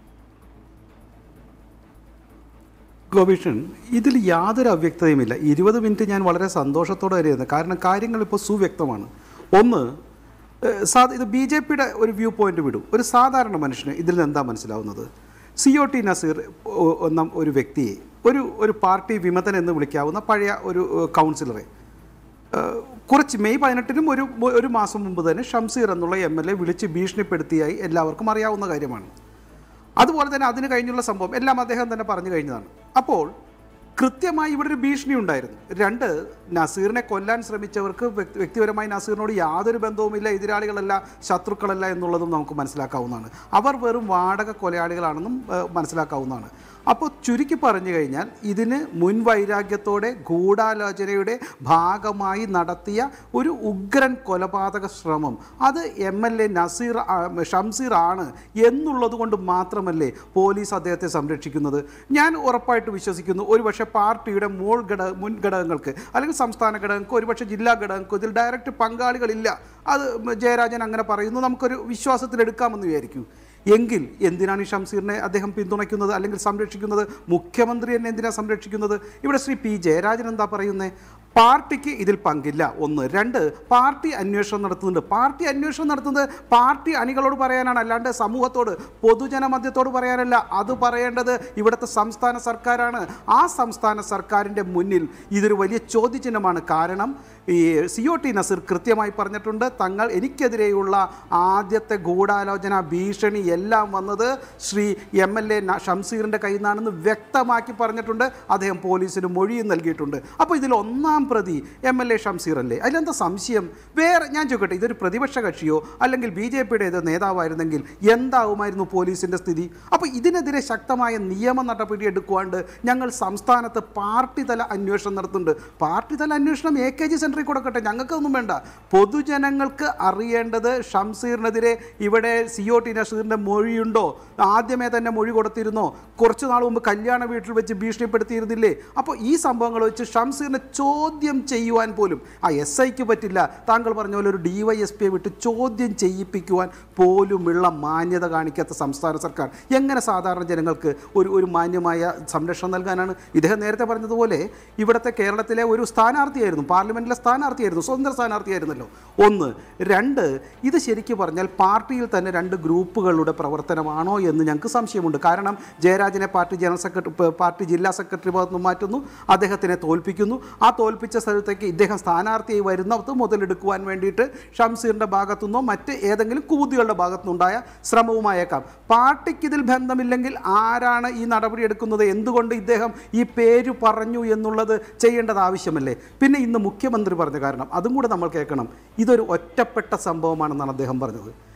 ഗോപീഷൻ ഇതിൽ യാതൊരു അവ്യക്തതയുമില്ല ഇരുപത് മിനിറ്റ് ഞാൻ വളരെ സന്തോഷത്തോടെ വരെയായിരുന്നു കാരണം കാര്യങ്ങൾ ഇപ്പോൾ സുവ്യക്തമാണ് ഒന്ന് ഏഹ്, സാ ഇത് ബി ജെ പിയുടെ ഒരു വ്യൂ പോയിന്റ് വിടും ഒരു സാധാരണ മനുഷ്യന് ഇതിൽ നിന്ന് എന്താ മനസ്സിലാവുന്നത് സി ഒ ടി നസീർ ഒ- എന്ന ഒരു വ്യക്തിയെ ഒരു ഒരു പാർട്ടി വിമതൻ എന്ന് വിളിക്കാവുന്ന പഴയ ഒരു ഏഹ്, കൗൺസിലറെ ഏഹ്, കുറച്ച് മെയ് പതിനെട്ടിനും ഒരു ഒരു മാസം മുമ്പ് തന്നെ ഷംസീർ എന്നുള്ള എം എൽ എ വിളിച്ച് ഭീഷണിപ്പെടുത്തിയായി എല്ലാവർക്കും അറിയാവുന്ന കാര്യമാണ് അതുപോലെ തന്നെ അതിന് കഴിഞ്ഞുള്ള സംഭവം എല്ലാം അദ്ദേഹം തന്നെ പറഞ്ഞു കഴിഞ്ഞതാണ് അപ്പോൾ കൃത്യമായി ഇവിടെ ഒരു ഭീഷണി ഉണ്ടായിരുന്നു രണ്ട് നസീറിനെ കൊല്ലാൻ ശ്രമിച്ചവർക്ക് വ്യക്തി- വ്യക്തിപരമായി നസീറിനോട് യാതൊരു ബന്ധവുമില്ല എതിരാളികളല്ല ശത്രുക്കളല്ല എന്നുള്ളതും നമുക്ക് മനസ്സിലാക്കാവുന്നതാണ് അവർ വെറും വാടക കൊലയാളികളാണെന്നും ഏഹ്, മനസ്സിലാക്കാവുന്നതാണ് അപ്പോൾ ചുരുക്കി പറഞ്ഞു കഴിഞ്ഞാൽ ഇതിന് മുൻവൈരാഗ്യത്തോടെ ഗൂഢാലോചനയുടെ ഭാഗമായി നടത്തിയ ഒരു ഉഗ്രൻ കൊലപാതക ശ്രമം അത് എം എൽ എ നസീർ ആ, ഷംസീർ ആണ് എന്നുള്ളത് കൊണ്ട് മാത്രമല്ലേ പോലീസ് അദ്ദേഹത്തെ സംരക്ഷിക്കുന്നത് ഞാൻ ഉറപ്പായിട്ട് വിശ്വസിക്കുന്നു ഒരുപക്ഷെ പാർട്ടിയുടെ മോൾ ഘടക മുൻ ഘടകങ്ങൾക്ക് അല്ലെങ്കിൽ സംസ്ഥാന ഘടകങ്ങൾക്ക് ഒരുപക്ഷെ ജില്ലാ ഘടകങ്ങൾക്ക് ഇതിൽ ഡയറക്റ്റ് പങ്കാളികളില്ല അത് ജയരാജൻ അങ്ങനെ പറയുന്നു നമുക്കൊരു വിശ്വാസത്തിലെടുക്കാമെന്ന് വിചാരിക്കും എങ്കിൽ എന്തിനാണ് ഈ ഷംസീറിനെ അദ്ദേഹം പിന്തുണയ്ക്കുന്നത് അല്ലെങ്കിൽ സംരക്ഷിക്കുന്നത് മുഖ്യമന്ത്രി എന്നെ എന്തിനാണ് സംരക്ഷിക്കുന്നത് ഇവിടെ ശ്രീ പി ജയരാജൻ എന്താ പറയുന്നത് പാർട്ടിക്ക് ഇതിൽ പങ്കില്ല ഒന്ന് രണ്ട് പാർട്ടി അന്വേഷണം നടത്തുന്നുണ്ട് പാർട്ടി അന്വേഷണം നടത്തുന്നത് പാർട്ടി അണികളോട് പറയാനാണ് അല്ലാണ്ട് സമൂഹത്തോട് പൊതുജനമധ്യത്തോട് പറയാനല്ല അത് പറയേണ്ടത് ഇവിടുത്തെ സംസ്ഥാന സർക്കാരാണ് ആ സംസ്ഥാന സർക്കാരിൻ്റെ മുന്നിൽ ഇതൊരു വലിയ ചോദ്യചിഹ്നമാണ് കാരണം ഈ സി ഒ ടി നസീർ കൃത്യമായി പറഞ്ഞിട്ടുണ്ട് തങ്ങൾ എനിക്കെതിരെയുള്ള ആദ്യത്തെ ഗൂഢാലോചന ഭീഷണി എല്ലാം വന്നത് ശ്രീ എം എൽ എ ഷംസീറിൻ്റെ കയ്യിൽ നിന്നാണെന്ന് വ്യക്തമാക്കി പറഞ്ഞിട്ടുണ്ട് അദ്ദേഹം പോലീസിന് മൊഴിയും നൽകിയിട്ടുണ്ട് അപ്പോൾ ഇതിൽ ഒന്നാം പ്രതി എം എൽ എ ഷംസീർ അല്ലേ അതിലെന്താ സംശയം വേറെ ഞാൻ ചോദിക്കട്ടെ ഇതൊരു പ്രതിപക്ഷ കക്ഷിയോ അല്ലെങ്കിൽ ബി ജെ പിയുടെ ഏതോ നേതാവായിരുന്നെങ്കിൽ എന്താവുമായിരുന്നു പോലീസിൻ്റെ സ്ഥിതി അപ്പോൾ ഇതിനെതിരെ ശക്തമായ നിയമ നടപടി എടുക്കുവാണ്ട് ഞങ്ങൾ സംസ്ഥാനത്ത് പാർട്ടി തല അന്വേഷണം നടത്തുന്നുണ്ട് പാർട്ടി തല അന്വേഷണം എ കെ ജി സെൻറ്ററിൽ കൊടുക്കട്ടെ ഞങ്ങൾക്കൊന്നും വേണ്ട പൊതുജനങ്ങൾക്ക് അറിയേണ്ടത് ഷംസീറിനെതിരെ ഇവിടെ സി ഒ ടി നസീറിൻ്റെ മൊഴിയുണ്ടോ ആദ്യമേ തന്നെ മൊഴി കൊടുത്തിരുന്നോ കുറച്ച് നാൾ മുമ്പ് കല്യാണ വീട്ടിൽ വെച്ച് ഭീഷണിപ്പെടുത്തിയിരുന്നില്ലേ അപ്പോൾ ഈ സംഭവങ്ങൾ വെച്ച് ഷംസീറിനെ ചോദ്യം ചെയ്യുവാൻ പോലും ആ എസ് ഐക്ക് പറ്റില്ല താങ്കൾ പറഞ്ഞ പോലെ ഒരു ഡി വൈ എസ് പിയെ വിട്ട് ചോദ്യം ചെയ്യിപ്പിക്കുവാൻ പോലുമുള്ള മാന്യത കാണിക്കാത്ത സംസ്ഥാന സർക്കാർ എങ്ങനെ സാധാരണ ജനങ്ങൾക്ക് ഒരു ഒരു മാന്യമായ സംരക്ഷണം നൽകാനാണ് ഇദ്ദേഹം നേരത്തെ പറഞ്ഞതുപോലെ ഇവിടുത്തെ കേരളത്തിലെ ഒരു സ്ഥാനാർത്ഥിയായിരുന്നു പാർലമെൻറ്റിലെ സ്ഥാനാർത്ഥിയായിരുന്നു സ്വതന്ത്ര സ്ഥാനാർത്ഥിയായിരുന്നല്ലോ ഒന്ന് രണ്ട് ഇത് ശരിക്കും പറഞ്ഞാൽ പാർട്ടിയിൽ തന്നെ രണ്ട് ഗ്രൂപ്പുകളുടെ പ്രവർത്തനമാണോ എന്ന് ഞങ്ങൾക്ക് സംശയമുണ്ട് കാരണം ജയരാജനെ പാർട്ടി ജനറൽ സെക്രട്ടറി പാർട്ടി ജില്ലാ സെക്രട്ടറി ഭാഗത്ത് നിന്ന് മാറ്റുന്നു അദ്ദേഹത്തിനെ തോൽപ്പിക്കുന്നു ആ തോൽപ്പിച്ച സ്ഥലത്തേക്ക് ഇദ്ദേഹം സ്ഥാനാർത്ഥിയായി വരുന്നത് മുതലെടുക്കുവാൻ വേണ്ടിയിട്ട് ഷംസീറിൻ്റെ ഭാഗത്തുനിന്നോ മറ്റ് ഏതെങ്കിലും കൂതികളുടെ ഭാഗത്തുനിന്നുണ്ടായ ശ്രമവുമായേക്കാം പാർട്ടിക്ക് ഇതിൽ ബന്ധമില്ലെങ്കിൽ ആരാണ് ഈ നടപടി എടുക്കുന്നത് എന്തുകൊണ്ട് ഇദ്ദേഹം ഈ പേര് പറഞ്ഞു എന്നുള്ളത് ചെയ്യേണ്ടത് ആവശ്യമല്ലേ പിന്നെ ഇന്ന് മുഖ്യമന്ത്രി പറഞ്ഞ കാരണം അതും കൂടെ നമ്മൾ കേൾക്കണം ഇതൊരു ഒറ്റപ്പെട്ട സംഭവമാണെന്നാണ് അദ്ദേഹം പറഞ്ഞത്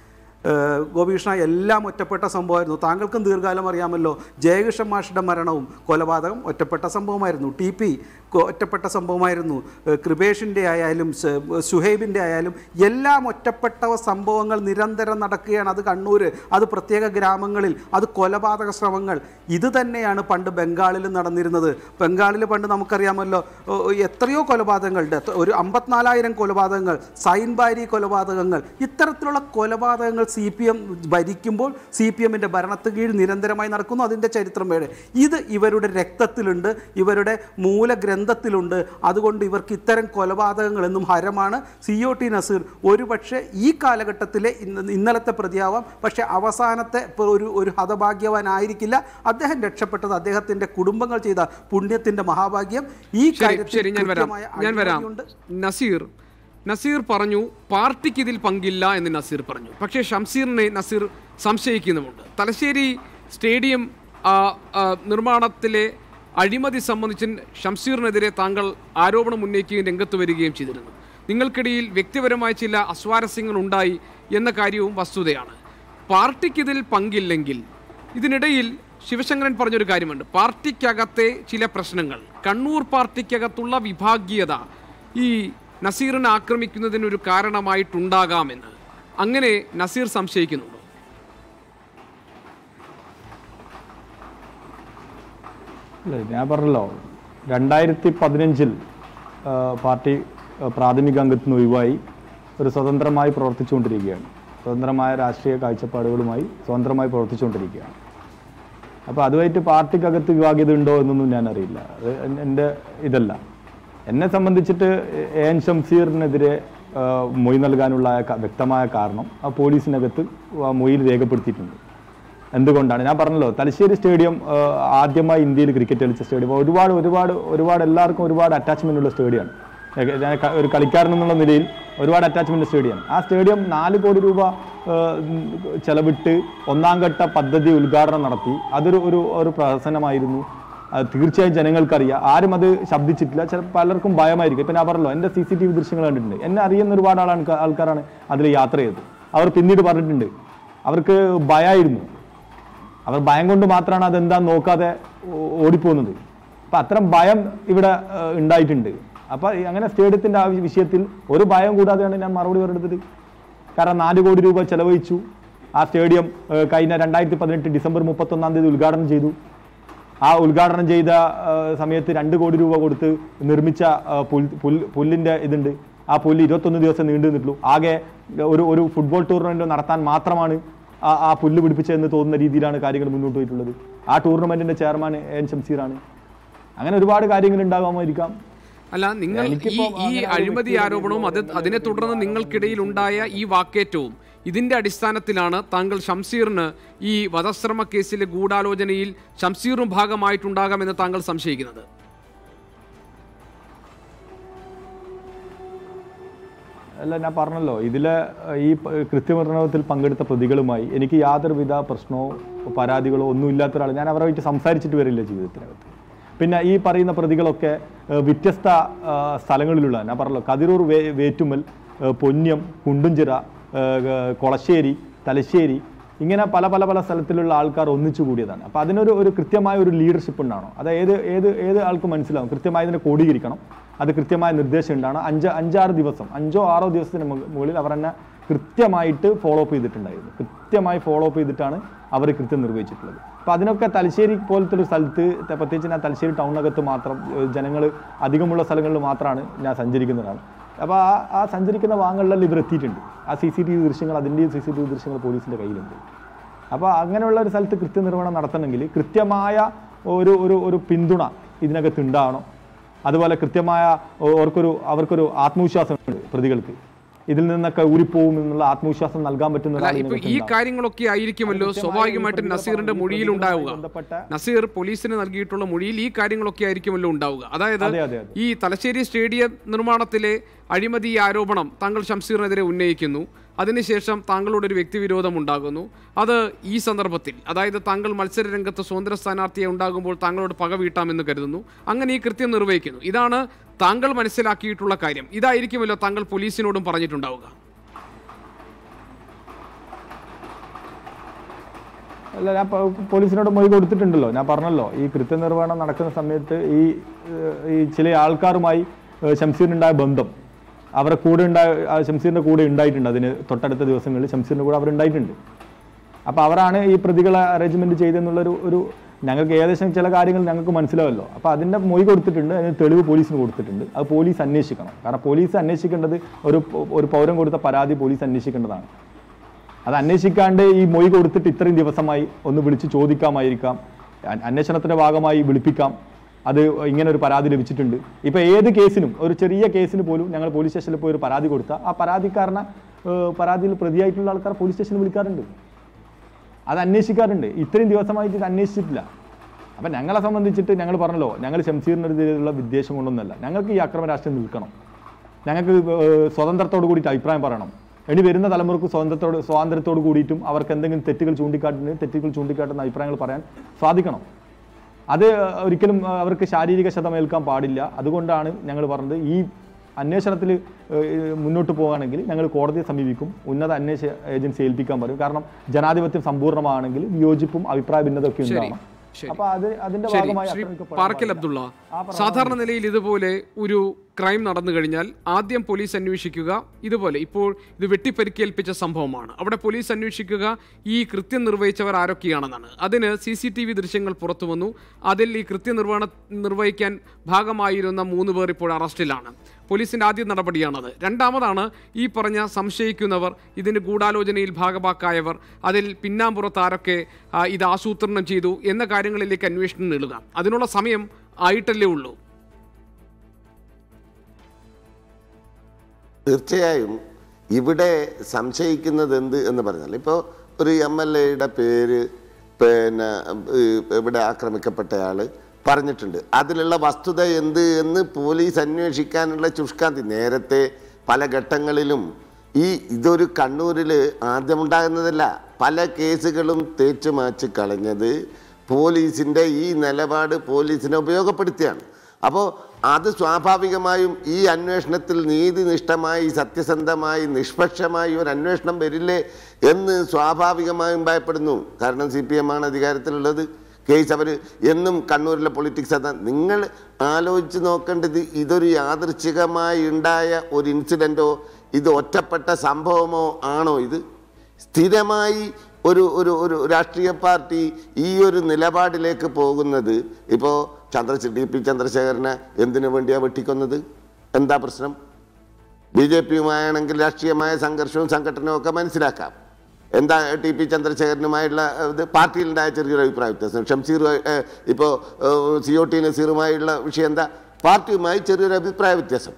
ഏഹ് ഗോപികൃഷ്ണ എല്ലാം ഒറ്റപ്പെട്ട സംഭവമായിരുന്നു താങ്കൾക്കും ദീർഘകാലം അറിയാമല്ലോ ജയകൃഷ്ണൻ മാഷിൻ്റെ മരണവും കൊലപാതകം ഒറ്റപ്പെട്ട സംഭവമായിരുന്നു ടി പി ഒറ്റപ്പെട്ട സംഭവമായിരുന്നു ഏഹ് കൃപേഷിൻ്റെ ആയാലും സ- സുഹൈബിൻ്റെ ആയാലും എല്ലാം ഒറ്റപ്പെട്ട സംഭവങ്ങൾ നിരന്തരം നടക്കുകയാണ് അത് കണ്ണൂർ അത് പ്രത്യേക ഗ്രാമങ്ങളിൽ അത് കൊലപാതക ശ്രമങ്ങൾ ഇത് തന്നെയാണ് പണ്ട് ബംഗാളിൽ നടന്നിരുന്നത് ബംഗാളിൽ പണ്ട് നമുക്കറിയാമല്ലോ ഓ, ഓ, എത്രയോ കൊലപാതകങ്ങളുണ്ട് എത്ര- ഒരു അമ്പത്തിനാലായിരം കൊലപാതകങ്ങൾ സൈൻബാരി കൊലപാതകങ്ങൾ ഇത്തരത്തിലുള്ള കൊലപാതകങ്ങൾ സി പി എം ഭരിക്കുമ്പോൾ സി പി എമ്മിൻ്റെ ഭരണത്ത് കീഴിൽ നിരന്തരമായി നടക്കുന്നു അതിൻ്റെ ചരിത്രം വേറെ ഇത് ഇവരുടെ രക്തത്തിലുണ്ട് ഇവരുടെ മൂലഗ്രന്ഥത്തിലുണ്ട് അതുകൊണ്ട് ഇവർക്ക് ഇത്തരം കൊലപാതകങ്ങൾ എന്നും ഹരമാണ് സി ഒ ടി നസീർ ഒരുപക്ഷെ ഈ കാലഘട്ടത്തിലെ ഇന്ന- ഇന്നലത്തെ പ്രതിയാവാം പക്ഷേ അവസാനത്തെ പ- ഒരു ഒരു ഹതഭാഗ്യവാനായിരിക്കില്ല അദ്ദേഹം രക്ഷപ്പെട്ടത് അദ്ദേഹത്തിൻ്റെ കുടുംബങ്ങൾ ചെയ്ത പുണ്യത്തിൻ്റെ മഹാഭാഗ്യം ഈ ശരി കാര്യത്തിൽ ശരി ഞാൻ വരാം കൃത്യമായ ഞാൻ വരാം അഴിമതിയുണ്ട്. നസീർ നസീർ പറഞ്ഞു പാർട്ടിക്ക് ഇതിൽ പങ്കില്ല എന്ന് നസീർ പറഞ്ഞു പക്ഷേ ഷംസീറിനെ നസീർ സംശയിക്കുന്നുമുണ്ട് തലശ്ശേരി സ്റ്റേഡിയം ആ, ആ, നിർമ്മാണത്തിലെ അഴിമതി സംബന്ധിച്ച് ഷംസീറിനെതിരെ താങ്കൾ ആരോപണം ഉന്നയിക്കുകയും രംഗത്ത് വരികയും ചെയ്തിരുന്നു നിങ്ങൾക്കിടയിൽ വ്യക്തിപരമായ ചില അസ്വാരസ്യങ്ങൾ ഉണ്ടായി എന്ന കാര്യവും വസ്തുതയാണ് പാർട്ടിക്കിതിൽ പങ്കില്ലെങ്കിൽ ഇതിനിടയിൽ ശിവശങ്കരൻ പറഞ്ഞൊരു കാര്യമുണ്ട് പാർട്ടിക്കകത്തെ ചില പ്രശ്നങ്ങൾ കണ്ണൂർ പാർട്ടിക്കകത്തുള്ള വിഭാഗീയത ഈ നസീറിനെ ആക്രമിക്കുന്നതിനൊരു കാരണമായിട്ടുണ്ടാകാമെന്ന് അങ്ങനെ നസീർ സംശയിക്കുന്നുണ്ടോ അല്ല ഞാൻ പറഞ്ഞല്ലോ രണ്ടായിരത്തി പതിനഞ്ചിൽ പാർട്ടി ആ, പ്രാഥമിക അംഗത്തിൽ നിന്ന് ഒഴിവായി ഒരു സ്വതന്ത്രമായി പ്രവർത്തിച്ചുകൊണ്ടിരിക്കുകയാണ് സ്വതന്ത്രമായ രാഷ്ട്രീയ കാഴ്ചപ്പാടുകളുമായി സ്വതന്ത്രമായി പ്രവർത്തിച്ചുകൊണ്ടിരിക്കുകയാണ് അപ്പോൾ അതുമായിട്ട് പാർട്ടിക്കകത്ത് വിഭാഗ്യത ഉണ്ടോ എന്നൊന്നും ഞാൻ അറിയില്ല അത് എൻ- എൻ്റെ ഇതല്ല എന്നെ സംബന്ധിച്ചിട്ട് എ എൻ ഷംസീറിനെതിരെ ആ, മൊഴി നൽകാനുള്ള ക- വ്യക്തമായ കാരണം ആ പോലീസിനകത്ത് ആ മൊഴിയിൽ രേഖപ്പെടുത്തിയിട്ടുണ്ട് എന്തുകൊണ്ടാണ് ഞാൻ പറഞ്ഞല്ലോ തലശ്ശേരി സ്റ്റേഡിയം ആ, ആദ്യമായി ഇന്ത്യയിൽ ക്രിക്കറ്റ് കളിച്ച സ്റ്റേഡിയം ഒരുപാട് ഒരുപാട് ഒരുപാട് എല്ലാവർക്കും ഒരുപാട് അറ്റാച്ച്മെന്റ് ഉള്ള സ്റ്റേഡിയമാണ് ഏക- ഞാൻ ക- ഒരു കളിക്കാരൻ എന്നുള്ള നിലയിൽ ഒരുപാട് അറ്റാച്ച്മെന്റ് സ്റ്റേഡിയം ആ സ്റ്റേഡിയം നാല് കോടി രൂപ ആ, ഉം, ചെലവിട്ട് ഒന്നാം ഘട്ട പദ്ധതി ഉദ്ഘാടനം നടത്തി അതൊരു ഒരു ഒരു പ്രഹസനമായിരുന്നു അത് തീർച്ചയായും ജനങ്ങൾക്കറിയാം ആരും അത് ശബ്ദിച്ചിട്ടില്ല ചില പലർക്കും ഭയമായിരിക്കും ഇപ്പം ഞാൻ പറഞ്ഞല്ലോ എൻ്റെ സി സി ടി വി ദൃശ്യങ്ങൾ കണ്ടിട്ടുണ്ട് എന്നെ അറിയുന്ന ഒരുപാട് ആളാണ് ആൾക്കാരാണ് അതിൽ യാത്ര ചെയ്തത് അവർ പിന്നീട് പറഞ്ഞിട്ടുണ്ട് അവർക്ക് ഭയമായിരുന്നു അവർ ഭയം കൊണ്ട് മാത്രമാണ് അതെന്താന്ന് നോക്കാതെ ഓ- ഓടിപ്പോകുന്നത് അപ്പം അത്തരം ഭയം ഇവിടെ ഏഹ്, ഉണ്ടായിട്ടുണ്ട് അപ്പം അങ്ങനെ സ്റ്റേഡിയത്തിൻ്റെ ആ വിഷയത്തിൽ ഒരു ഭയം കൂടാതെയാണ് ഞാൻ മറുപടി പറഞ്ഞെടുത്തത് കാരണം നാല് കോടി രൂപ ചെലവഴിച്ചു ആ സ്റ്റേഡിയം ഏഹ്, കഴിഞ്ഞ രണ്ടായിരത്തി പതിനെട്ട് ഡിസംബർ മുപ്പത്തൊന്നാം തീയതി ഉദ്ഘാടനം ചെയ്തു ആ ഉദ്ഘാടനം ചെയ്ത ആ, സമയത്ത് രണ്ട് കോടി രൂപ കൊടുത്ത് നിർമ്മിച്ച ആ, പുൽ പുൽ പുല്ലിൻ്റെ ഇതുണ്ട് ആ പുല്ല് ഇരുപത്തൊന്ന് ദിവസം നീണ്ടു നിന്നിട്ടുള്ളൂ ആകെ ഒരു ഒരു ഫുട്ബോൾ ടൂർണമെൻറ്റ് നടത്താൻ മാത്രമാണ് ആ ആ പുല്ല് പിടിപ്പിച്ചതെന്ന് തോന്നുന്ന രീതിയിലാണ് കാര്യങ്ങൾ മുന്നോട്ട് പോയിട്ടുള്ളത് ആ ടൂർണമെൻറ്റിൻ്റെ ചെയർമാൻ എൻ ഷംസീറാണ് അങ്ങനെ ഒരുപാട് കാര്യങ്ങൾ ഉണ്ടാകാമായിരിക്കാം അല്ല നിങ്ങൾ ഈ എനിക്കിപ്പോ ഈ അങ്ങനെ ഒരു അഴിമതി വ്യക്തി ആരോപണവും അത് അതിനെ തുടർന്ന് നിങ്ങൾക്കിടയിൽ ഉണ്ടായ ഈ വാക്കേറ്റവും ഇതിന്റെ അടിസ്ഥാനത്തിലാണ് താങ്കൾ ഷംസീറിന് ഈ വധശ്രമ കേസിലെ ഗൂഢാലോചനയിൽ ഷംസീറും ഭാഗമായിട്ടുണ്ടാകാമെന്ന് താങ്കൾ സംശയിക്കുന്നത് അല്ല ഞാൻ പറഞ്ഞല്ലോ ഇതിലെ ഏഹ്, ഈ പ- കൃത്യമർണവത്തിൽ പങ്കെടുത്ത പ്രതികളുമായി എനിക്ക് യാതൊരുവിധ പ്രശ്നമോ പരാതികളോ ഒന്നും ഇല്ലാത്ത ഒരാൾ ഞാൻ അവരുമായിട്ട് സംസാരിച്ചിട്ട് വരില്ല ജീവിതത്തിനകത്ത് പിന്നെ ഈ പറയുന്ന പ്രതികളൊക്കെ ഏഹ്, വ്യത്യസ്ത ഏഹ്, സ്ഥലങ്ങളിലുള്ള ഞാൻ പറഞ്ഞല്ലോ കതിരൂർ വേ വേറ്റുമ്മൽ ഏഹ്, പൊന്നം കുണ്ടുംചിറ ഏഹ്, കൊളശ്ശേരി തലശ്ശേരി ഇങ്ങനെ പല പല പല സ്ഥലത്തിലുള്ള ആൾക്കാർ ഒന്നിച്ചു കൂടിയതാണ് അപ്പോൾ അതിനൊരു ഒരു കൃത്യമായ ഒരു ലീഡർഷിപ്പ് ഉണ്ടാണോ അത് ഏത് ഏത് ഏത് ആൾക്കും മനസ്സിലാവും കൃത്യമായി ഇതിനെ കോടീകരിക്കണം അത് കൃത്യമായ നിർദ്ദേശം ഉണ്ടാണ് അഞ്ച് അഞ്ചാറ് ദിവസം അഞ്ചോ ആറോ ദിവസത്തിന് മുക- മുകളിൽ അവർ എന്നെ കൃത്യമായിട്ട് ഫോളോ അപ്പ് ചെയ്തിട്ടുണ്ടായിരുന്നു കൃത്യമായി ഫോളോ അപ്പ് ചെയ്തിട്ടാണ് അവർ കൃത്യം നിർവഹിച്ചിട്ടുള്ളത് അപ്പോൾ അതിനൊക്കെ തലശ്ശേരി പോലത്തെ ഒരു സ്ഥലത്ത് ത- പ്രത്യേകിച്ച് ഞാൻ തലശ്ശേരി ടൗണിനകത്ത് മാത്രം ജനങ്ങൾ അധികമുള്ള സ്ഥലങ്ങളിൽ മാത്രമാണ് ഞാൻ സഞ്ചരിക്കുന്നതാണ് അപ്പോൾ ആ ആ സഞ്ചരിക്കുന്ന വാഹനങ്ങളിലെല്ലാം ഇവർ എത്തിയിട്ടുണ്ട് ആ സി സി ടി വി ദൃശ്യങ്ങൾ അതിൻ്റെയും സി സി ടി വി ദൃശ്യങ്ങൾ പോലീസിൻ്റെ കയ്യിലുണ്ട് അപ്പോൾ അങ്ങനെയുള്ള ഒരു സ്ഥലത്ത് കൃത്യനിർവഹണം നടത്തണമെങ്കിൽ കൃത്യമായ ഒരു ഒരു ഒരു പിന്തുണ ഇതിനകത്ത് ഉണ്ടാവണം അതുപോലെ കൃത്യമായ ഓ- അവർക്കൊരു അവർക്കൊരു ആത്മവിശ്വാസമുണ്ട് പ്രതികൾക്ക് ഇതിൽ നിന്നൊക്കെ ഊരിപ്പോവും എന്നുള്ള ആത്മവിശ്വാസം നൽകാൻ പറ്റുന്ന അല്ല ഒരാൾ ഇപ്പൊ ഇതിനകത്ത് ഈ ഉണ്ടാവും. കാര്യങ്ങളൊക്കെ ആയിരിക്കുമല്ലോ അത് കൃത്യമായി സ്വാഭാവികമായിട്ടും ഈ നസീറിന്റെ പ്രതികളുമായി മൊഴിയിൽ ഉണ്ടാവുക ബന്ധപ്പെട്ട നസീർ പോലീസിന് നൽകിയിട്ടുള്ള മൊഴിയിൽ ഈ കാര്യങ്ങളൊക്കെ ആയിരിക്കുമല്ലോ ഉണ്ടാവുക അതായത് അതെ, അതെ, അതെ. ഈ തലശ്ശേരി സ്റ്റേഡിയം നിർമ്മാണത്തിലെ അഴിമതി ആരോപണം താങ്കൾ ഷംസീറിനെതിരെ ഉന്നയിക്കുന്നു അതിനുശേഷം താങ്കളോട് ഒരു വ്യക്തിവിരോധം ഉണ്ടാകുന്നു അത് ഈ സന്ദർഭത്തിൽ അതായത് താങ്കൾ മത്സര രംഗത്ത് സ്വതന്ത്ര സ്ഥാനാർത്ഥിയെ ഉണ്ടാകുമ്പോൾ താങ്കളോട് പക വീട്ടാമെന്ന് കരുതുന്നു അങ്ങനെ ഈ കൃത്യം നിർവഹിക്കുന്നു ഇതാണ് താങ്കൾ മനസ്സിലാക്കിയിട്ടുള്ള കാര്യം ഇതായിരിക്കുമല്ലോ താങ്കൾ പോലീസിനോടും പറഞ്ഞിട്ടുണ്ടാവുക അല്ല ഞാൻ പ- പോലീസിനോട് മൊഴി കൊടുത്തിട്ടുണ്ടല്ലോ ഞാൻ പറഞ്ഞല്ലോ ഈ കൃത്യനിർവഹണം നടക്കുന്ന സമയത്ത് ഈ ഏഹ്, ഈ ചില ആൾക്കാരുമായി ഏഹ്, ഷംസീറിനുണ്ടായ ബന്ധം അവരെ കൂടെ ഉണ്ടായ ആ ഷംസീറിന്റെ കൂടെ ഉണ്ടായിട്ടുണ്ട് അതിന് തൊട്ടടുത്ത ദിവസങ്ങളിൽ ഷംസീറിന്റെ കൂടെ അവരുണ്ടായിട്ടുണ്ട് അപ്പോൾ അവരാണ് ഈ പ്രതികളെ അറേഞ്ച്മെന്റ് ചെയ്തെന്നുള്ളൊരു ഒരു ഞങ്ങൾക്ക് ഏകദേശം ചില കാര്യങ്ങൾ ഞങ്ങൾക്ക് മനസ്സിലാവല്ലോ അപ്പോൾ അതിൻ്റെ മൊഴി കൊടുത്തിട്ടുണ്ട് അതിന് തെളിവ് പോലീസിന് കൊടുത്തിട്ടുണ്ട് അത് പോലീസ് അന്വേഷിക്കണം കാരണം പോലീസ് അന്വേഷിക്കേണ്ടത് ഒരു ഒരു പൗരൻ കൊടുത്ത പരാതി പോലീസ് അന്വേഷിക്കേണ്ടതാണ് അത് അന്വേഷിക്കാണ്ട് ഈ മൊഴി കൊടുത്തിട്ട് ഇത്രയും ദിവസമായി ഒന്ന് വിളിച്ച് ചോദിക്കാമായിരിക്കാം അ- അന്വേഷണത്തിന്റെ ഭാഗമായി വിളിപ്പിക്കാം അത് ഇങ്ങനെ ഒരു പരാതി ലഭിച്ചിട്ടുണ്ട് ഇപ്പൊ ഏത് കേസിനും ഒരു ചെറിയ കേസിന് പോലും ഞങ്ങൾ പോലീസ് സ്റ്റേഷനിൽ പോയി ഒരു പരാതി കൊടുത്താൽ ആ പരാതിക്കാരനെ ഏഹ്, പരാതിയിൽ പ്രതിയായിട്ടുള്ള ആൾക്കാർ പോലീസ് സ്റ്റേഷനിൽ വിളിക്കാറുണ്ട് അത് അന്വേഷിക്കാറുണ്ട് ഇത്രയും ദിവസമായിട്ട് ഇത് അന്വേഷിച്ചിട്ടില്ല അപ്പം ഞങ്ങളെ സംബന്ധിച്ചിട്ട് ഞങ്ങൾ പറഞ്ഞല്ലോ ഞങ്ങൾ ഷംസീറിനെതിരെയുള്ള വിദ്വേഷം കൊണ്ടൊന്നല്ല ഞങ്ങൾക്ക് ഈ അക്രമ രാഷ്ട്രീയം നിൽക്കണം ഞങ്ങൾക്ക് ഏഹ്, സ്വതന്ത്രത്തോട് കൂടിയിട്ട് അഭിപ്രായം പറയണം ഇനി വരുന്ന തലമുറക്ക് സ്വതന്ത്രത്തോട് സ്വാതന്ത്ര്യത്തോട് കൂടിയിട്ടും അവർക്ക് എന്തെങ്കിലും തെറ്റുകൾ ചൂണ്ടിക്കാട്ടുന്ന തെറ്റുകൾ ചൂണ്ടിക്കാട്ടുന്ന അഭിപ്രായങ്ങൾ പറയാൻ സാധിക്കണം അത് ഒരിക്കലും ഏഹ്, അവർക്ക് ശാരീരിക ക്ഷതമേൽക്കാൻ പാടില്ല അതുകൊണ്ടാണ് ഞങ്ങൾ പറഞ്ഞത് ഈ അന്വേഷണത്തിൽ ഏഹ്, മുന്നോട്ട് പോകുകയാണെങ്കിൽ ഞങ്ങൾ കോടതിയെ സമീപിക്കും ഉന്നത അന്വേഷണ ഏജൻസി ഏൽപ്പിക്കാൻ പറയും കാരണം ജനാധിപത്യം സമ്പൂർണ്ണമാണെങ്കിൽ വിയോജിപ്പും അഭിപ്രായ ഭിന്നതയൊക്കെ ശരി ഉണ്ടാവണം ശരി അപ്പൊ അത് അതിന്റെ ശരി ഭാഗമായി ശ്രീ ആക്രമിക്കപ്പെടാൻ പാർക്കൽ പാടില്ല. അബ്ദുള്ള ആ പറഞ്ഞ സാധാരണ നിലയിൽ ഇതുപോലെ ഒരു ക്രൈം നടന്നു കഴിഞ്ഞാൽ ആദ്യം പോലീസ് അന്വേഷിക്കുക ഇതുപോലെ ഇപ്പോൾ ഇത് വെട്ടിപ്പരിക്കേൽപ്പിച്ച സംഭവമാണ് അവിടെ പോലീസ് അന്വേഷിക്കുക ഈ കൃത്യം നിർവഹിച്ചവർ ആരൊക്കെയാണെന്നാണ് അതിന് സി സി ടി വി ദൃശ്യങ്ങൾ പുറത്തു വന്നു അതിൽ ഈ കൃത്യനിർവഹണ നിർവഹിക്കാൻ ഭാഗമായിരുന്ന മൂന്ന് പേർ ഇപ്പോൾ അറസ്റ്റിലാണ് പോലീസിന്റെ ആദ്യ നടപടിയാണത് രണ്ടാമതാണ് ഈ പറഞ്ഞ സംശയിക്കുന്നവർ ഇതിന് ഗൂഢാലോചനയിൽ ഭാഗമാക്കായവർ അതിൽ പിന്നാമ്പുറത്ത് ആരൊക്കെ ആ, ഇത് ആസൂത്രണം ചെയ്തു എന്ന കാര്യങ്ങളിലേക്ക് അന്വേഷണം നീളുക അതിനുള്ള സമയം ആയിട്ടല്ലേ ഉള്ളൂ തീർച്ചയായും ഇവിടെ സംശയിക്കുന്നത് എന്ത് എന്ന് പറഞ്ഞാൽ ഇപ്പോൾ ഒരു എം എൽ എയുടെ പേര് പിന്നെ ഏഹ്, ഇവിടെ ആക്രമിക്കപ്പെട്ടയാൾ പറഞ്ഞിട്ടുണ്ട് അതിലുള്ള വസ്തുത എന്ത് എന്ന് പോലീസ് അന്വേഷിക്കാനുള്ള ശുഷ്കാന്തി നേരത്തെ പല ഘട്ടങ്ങളിലും ഈ ഇതൊരു കണ്ണൂരിൽ ആദ്യമുണ്ടാകുന്നതല്ല പല കേസുകളും തേച്ചു മാച്ച് കളഞ്ഞത് പോലീസിൻ്റെ ഈ നിലപാട് പോലീസിനെ ഉപയോഗപ്പെടുത്തിയാണ് അപ്പോൾ അത് സ്വാഭാവികമായും ഈ അന്വേഷണത്തിൽ നീതിനിഷ്ഠമായി സത്യസന്ധമായി നിഷ്പക്ഷമായി ഒരു അന്വേഷണം വരില്ലേ എന്ന് സ്വാഭാവികമായും ഭയപ്പെടുന്നു കാരണം സി പി എം ആണ് അധികാരത്തിലുള്ളത് കേസ് അവർ എന്നും കണ്ണൂരിലെ പൊളിറ്റിക്സ് അതാ നിങ്ങൾ ആലോചിച്ച് നോക്കേണ്ടത് ഇതൊരു യാദൃച്ഛികമായി ഉണ്ടായ ഒരു ഇൻസിഡൻറ്റോ ഇത് ഒറ്റപ്പെട്ട സംഭവമോ ആണോ ഇത് സ്ഥിരമായി ഒരു ഒരു ഒരു രാഷ്ട്രീയ പാർട്ടി ഈ ഒരു നിലപാടിലേക്ക് പോകുന്നത് ഇപ്പോൾ ചന്ദ്ര ഡി പി ചന്ദ്രശേഖരനെ എന്തിനു വേണ്ടിയാണ് വെട്ടിക്കൊന്നത് എന്താ പ്രശ്നം ബി ജെ പിയുമായാണെങ്കിൽ രാഷ്ട്രീയമായ സംഘർഷവും സംഘടനയും ഒക്കെ മനസ്സിലാക്കാം എന്താ ടി പി ചന്ദ്രശേഖരനുമായുള്ള ഏഹ്, ഇത് പാർട്ടിയിലുണ്ടായ ചെറിയൊരു അഭിപ്രായ വ്യത്യാസം ഷംസീർ ഏഹ്, ഇപ്പോൾ ഏഹ്, സി ഒ ടി നസീറുമായുള്ള വിഷയം എന്താ പാർട്ടിയുമായി ചെറിയൊരു അഭിപ്രായ വ്യത്യാസം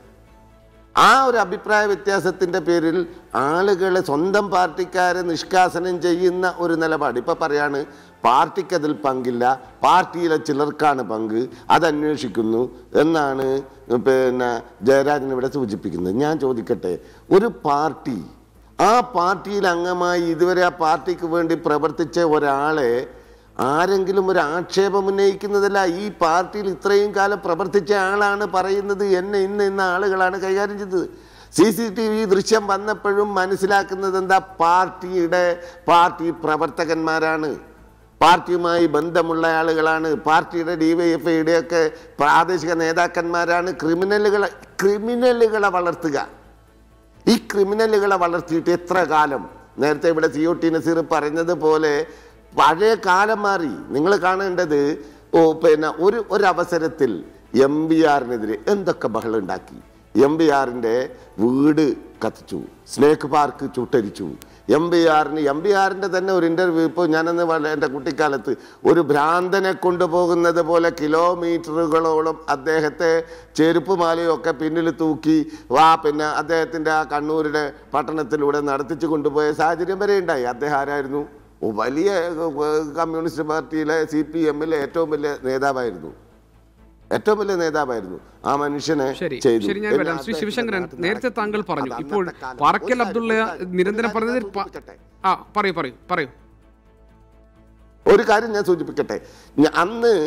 ആ ഒരു അഭിപ്രായ വ്യത്യാസത്തിൻ്റെ പേരിൽ ആളുകളെ സ്വന്തം പാർട്ടിക്കാരെ നിഷ്കാസനം ചെയ്യുന്ന ഒരു നിലപാട് ഇപ്പം പറയാണ് പാർട്ടിക്ക് അതിൽ പങ്കില്ല പാർട്ടിയിലെ ചിലർക്കാണ് പങ്ക് അത് അന്വേഷിക്കുന്നു എന്നാണ് പിന്നെ ജയരാജൻ ഇവിടെ സൂചിപ്പിക്കുന്നത് ഞാൻ ചോദിക്കട്ടെ ഒരു പാർട്ടി ആ പാർട്ടിയിൽ അംഗമായി ഇതുവരെ ആ പാർട്ടിക്ക് വേണ്ടി പ്രവർത്തിച്ച ഒരാളെ ആരെങ്കിലും ഒരു ആക്ഷേപം ഉന്നയിക്കുന്നതല്ല ഈ പാർട്ടിയിൽ ഇത്രയും കാലം പ്രവർത്തിച്ച ആളാണ് പറയുന്നത് എന്നെ ഇന്ന് ഇന്ന ആളുകളാണ് കൈകാര്യം ചെയ്തത് സി സി ടി വി ദൃശ്യം വന്നപ്പോഴും മനസ്സിലാക്കുന്നത് എന്താ പാർട്ടിയുടെ പാർട്ടി പ്രവർത്തകന്മാരാണ് പാർട്ടിയുമായി ബന്ധമുള്ള ആളുകളാണ് പാർട്ടിയുടെ ഡി വൈ എഫ് ഐയുടെ ഒക്കെ പ്രാദേശിക നേതാക്കന്മാരാണ് ക്രിമിനലുകളെ ക്രിമിനലുകളെ വളർത്തുക ഈ ക്രിമിനലുകളെ വളർത്തിയിട്ട് എത്ര കാലം നേരത്തെ ഇവിടെ സി ഒ ടി നസീർ പറഞ്ഞതുപോലെ പഴയ കാലം മാറി നിങ്ങൾ കാണേണ്ടത് ഓ പിന്നെ ഒരു ഒരവസരത്തിൽ എം ബി ആറിനെതിരെ എന്തൊക്കെ ബഹളം ഉണ്ടാക്കി എം ബി ആറിൻ്റെ വീട് കത്തിച്ചു സ്നേക്ക് പാർക്ക് ചുട്ടരിച്ചു എം ബി ആറിന് എം ബി ആറിൻ്റെ തന്നെ ഒരു ഇൻ്റർവ്യൂ ഇപ്പോൾ ഞാനന്ന് വളരെ എൻ്റെ കുട്ടിക്കാലത്ത് ഒരു ഭ്രാന്തനെ കൊണ്ടുപോകുന്നത് പോലെ കിലോമീറ്ററുകളോളം അദ്ദേഹത്തെ ചെരുപ്പുമാലയും ഒക്കെ പിന്നിൽ തൂക്കി വാ പിന്നെ അദ്ദേഹത്തിൻ്റെ ആ കണ്ണൂരുടെ പട്ടണത്തിലൂടെ നടത്തിച്ചു കൊണ്ടുപോയ സാഹചര്യം വരെ ഉണ്ടായി അദ്ദേഹം ആരായിരുന്നു ഓ, വലിയ ഏർ, കമ്മ്യൂണിസ്റ്റ് പാർട്ടിയിലെ സി പി എമ്മിലെ ഏറ്റവും വലിയ നേതാവായിരുന്നു ഏറ്റവും വലിയ നേതാവായിരുന്നു ആ മനുഷ്യനെ ശരി ചെയ്തു ശരി ഞാൻ പിന്നെ വരാം ശ്രീ അദ്ദേഹത്തിന്റെ ശിവശങ്കരൻ നാട്ടിൽ നേരത്തെ നടക്കുന്ന- താങ്കൾ പറഞ്ഞു അത് ഇപ്പോൾ അന്നത്തെ കാലം. പാർക്കൽ ഒരു അബ്ദുള്ള കാര്യം- ഒരു നിരന്തരം കാര്യം പറഞ്ഞതിൽ പ- സൂചിപ്പിക്കട്ടെ. ആ പറയൂ പറയൂ പറയൂ ഒരു കാര്യം ഞാൻ സൂചിപ്പിക്കട്ടെ ഞ- അന്ന്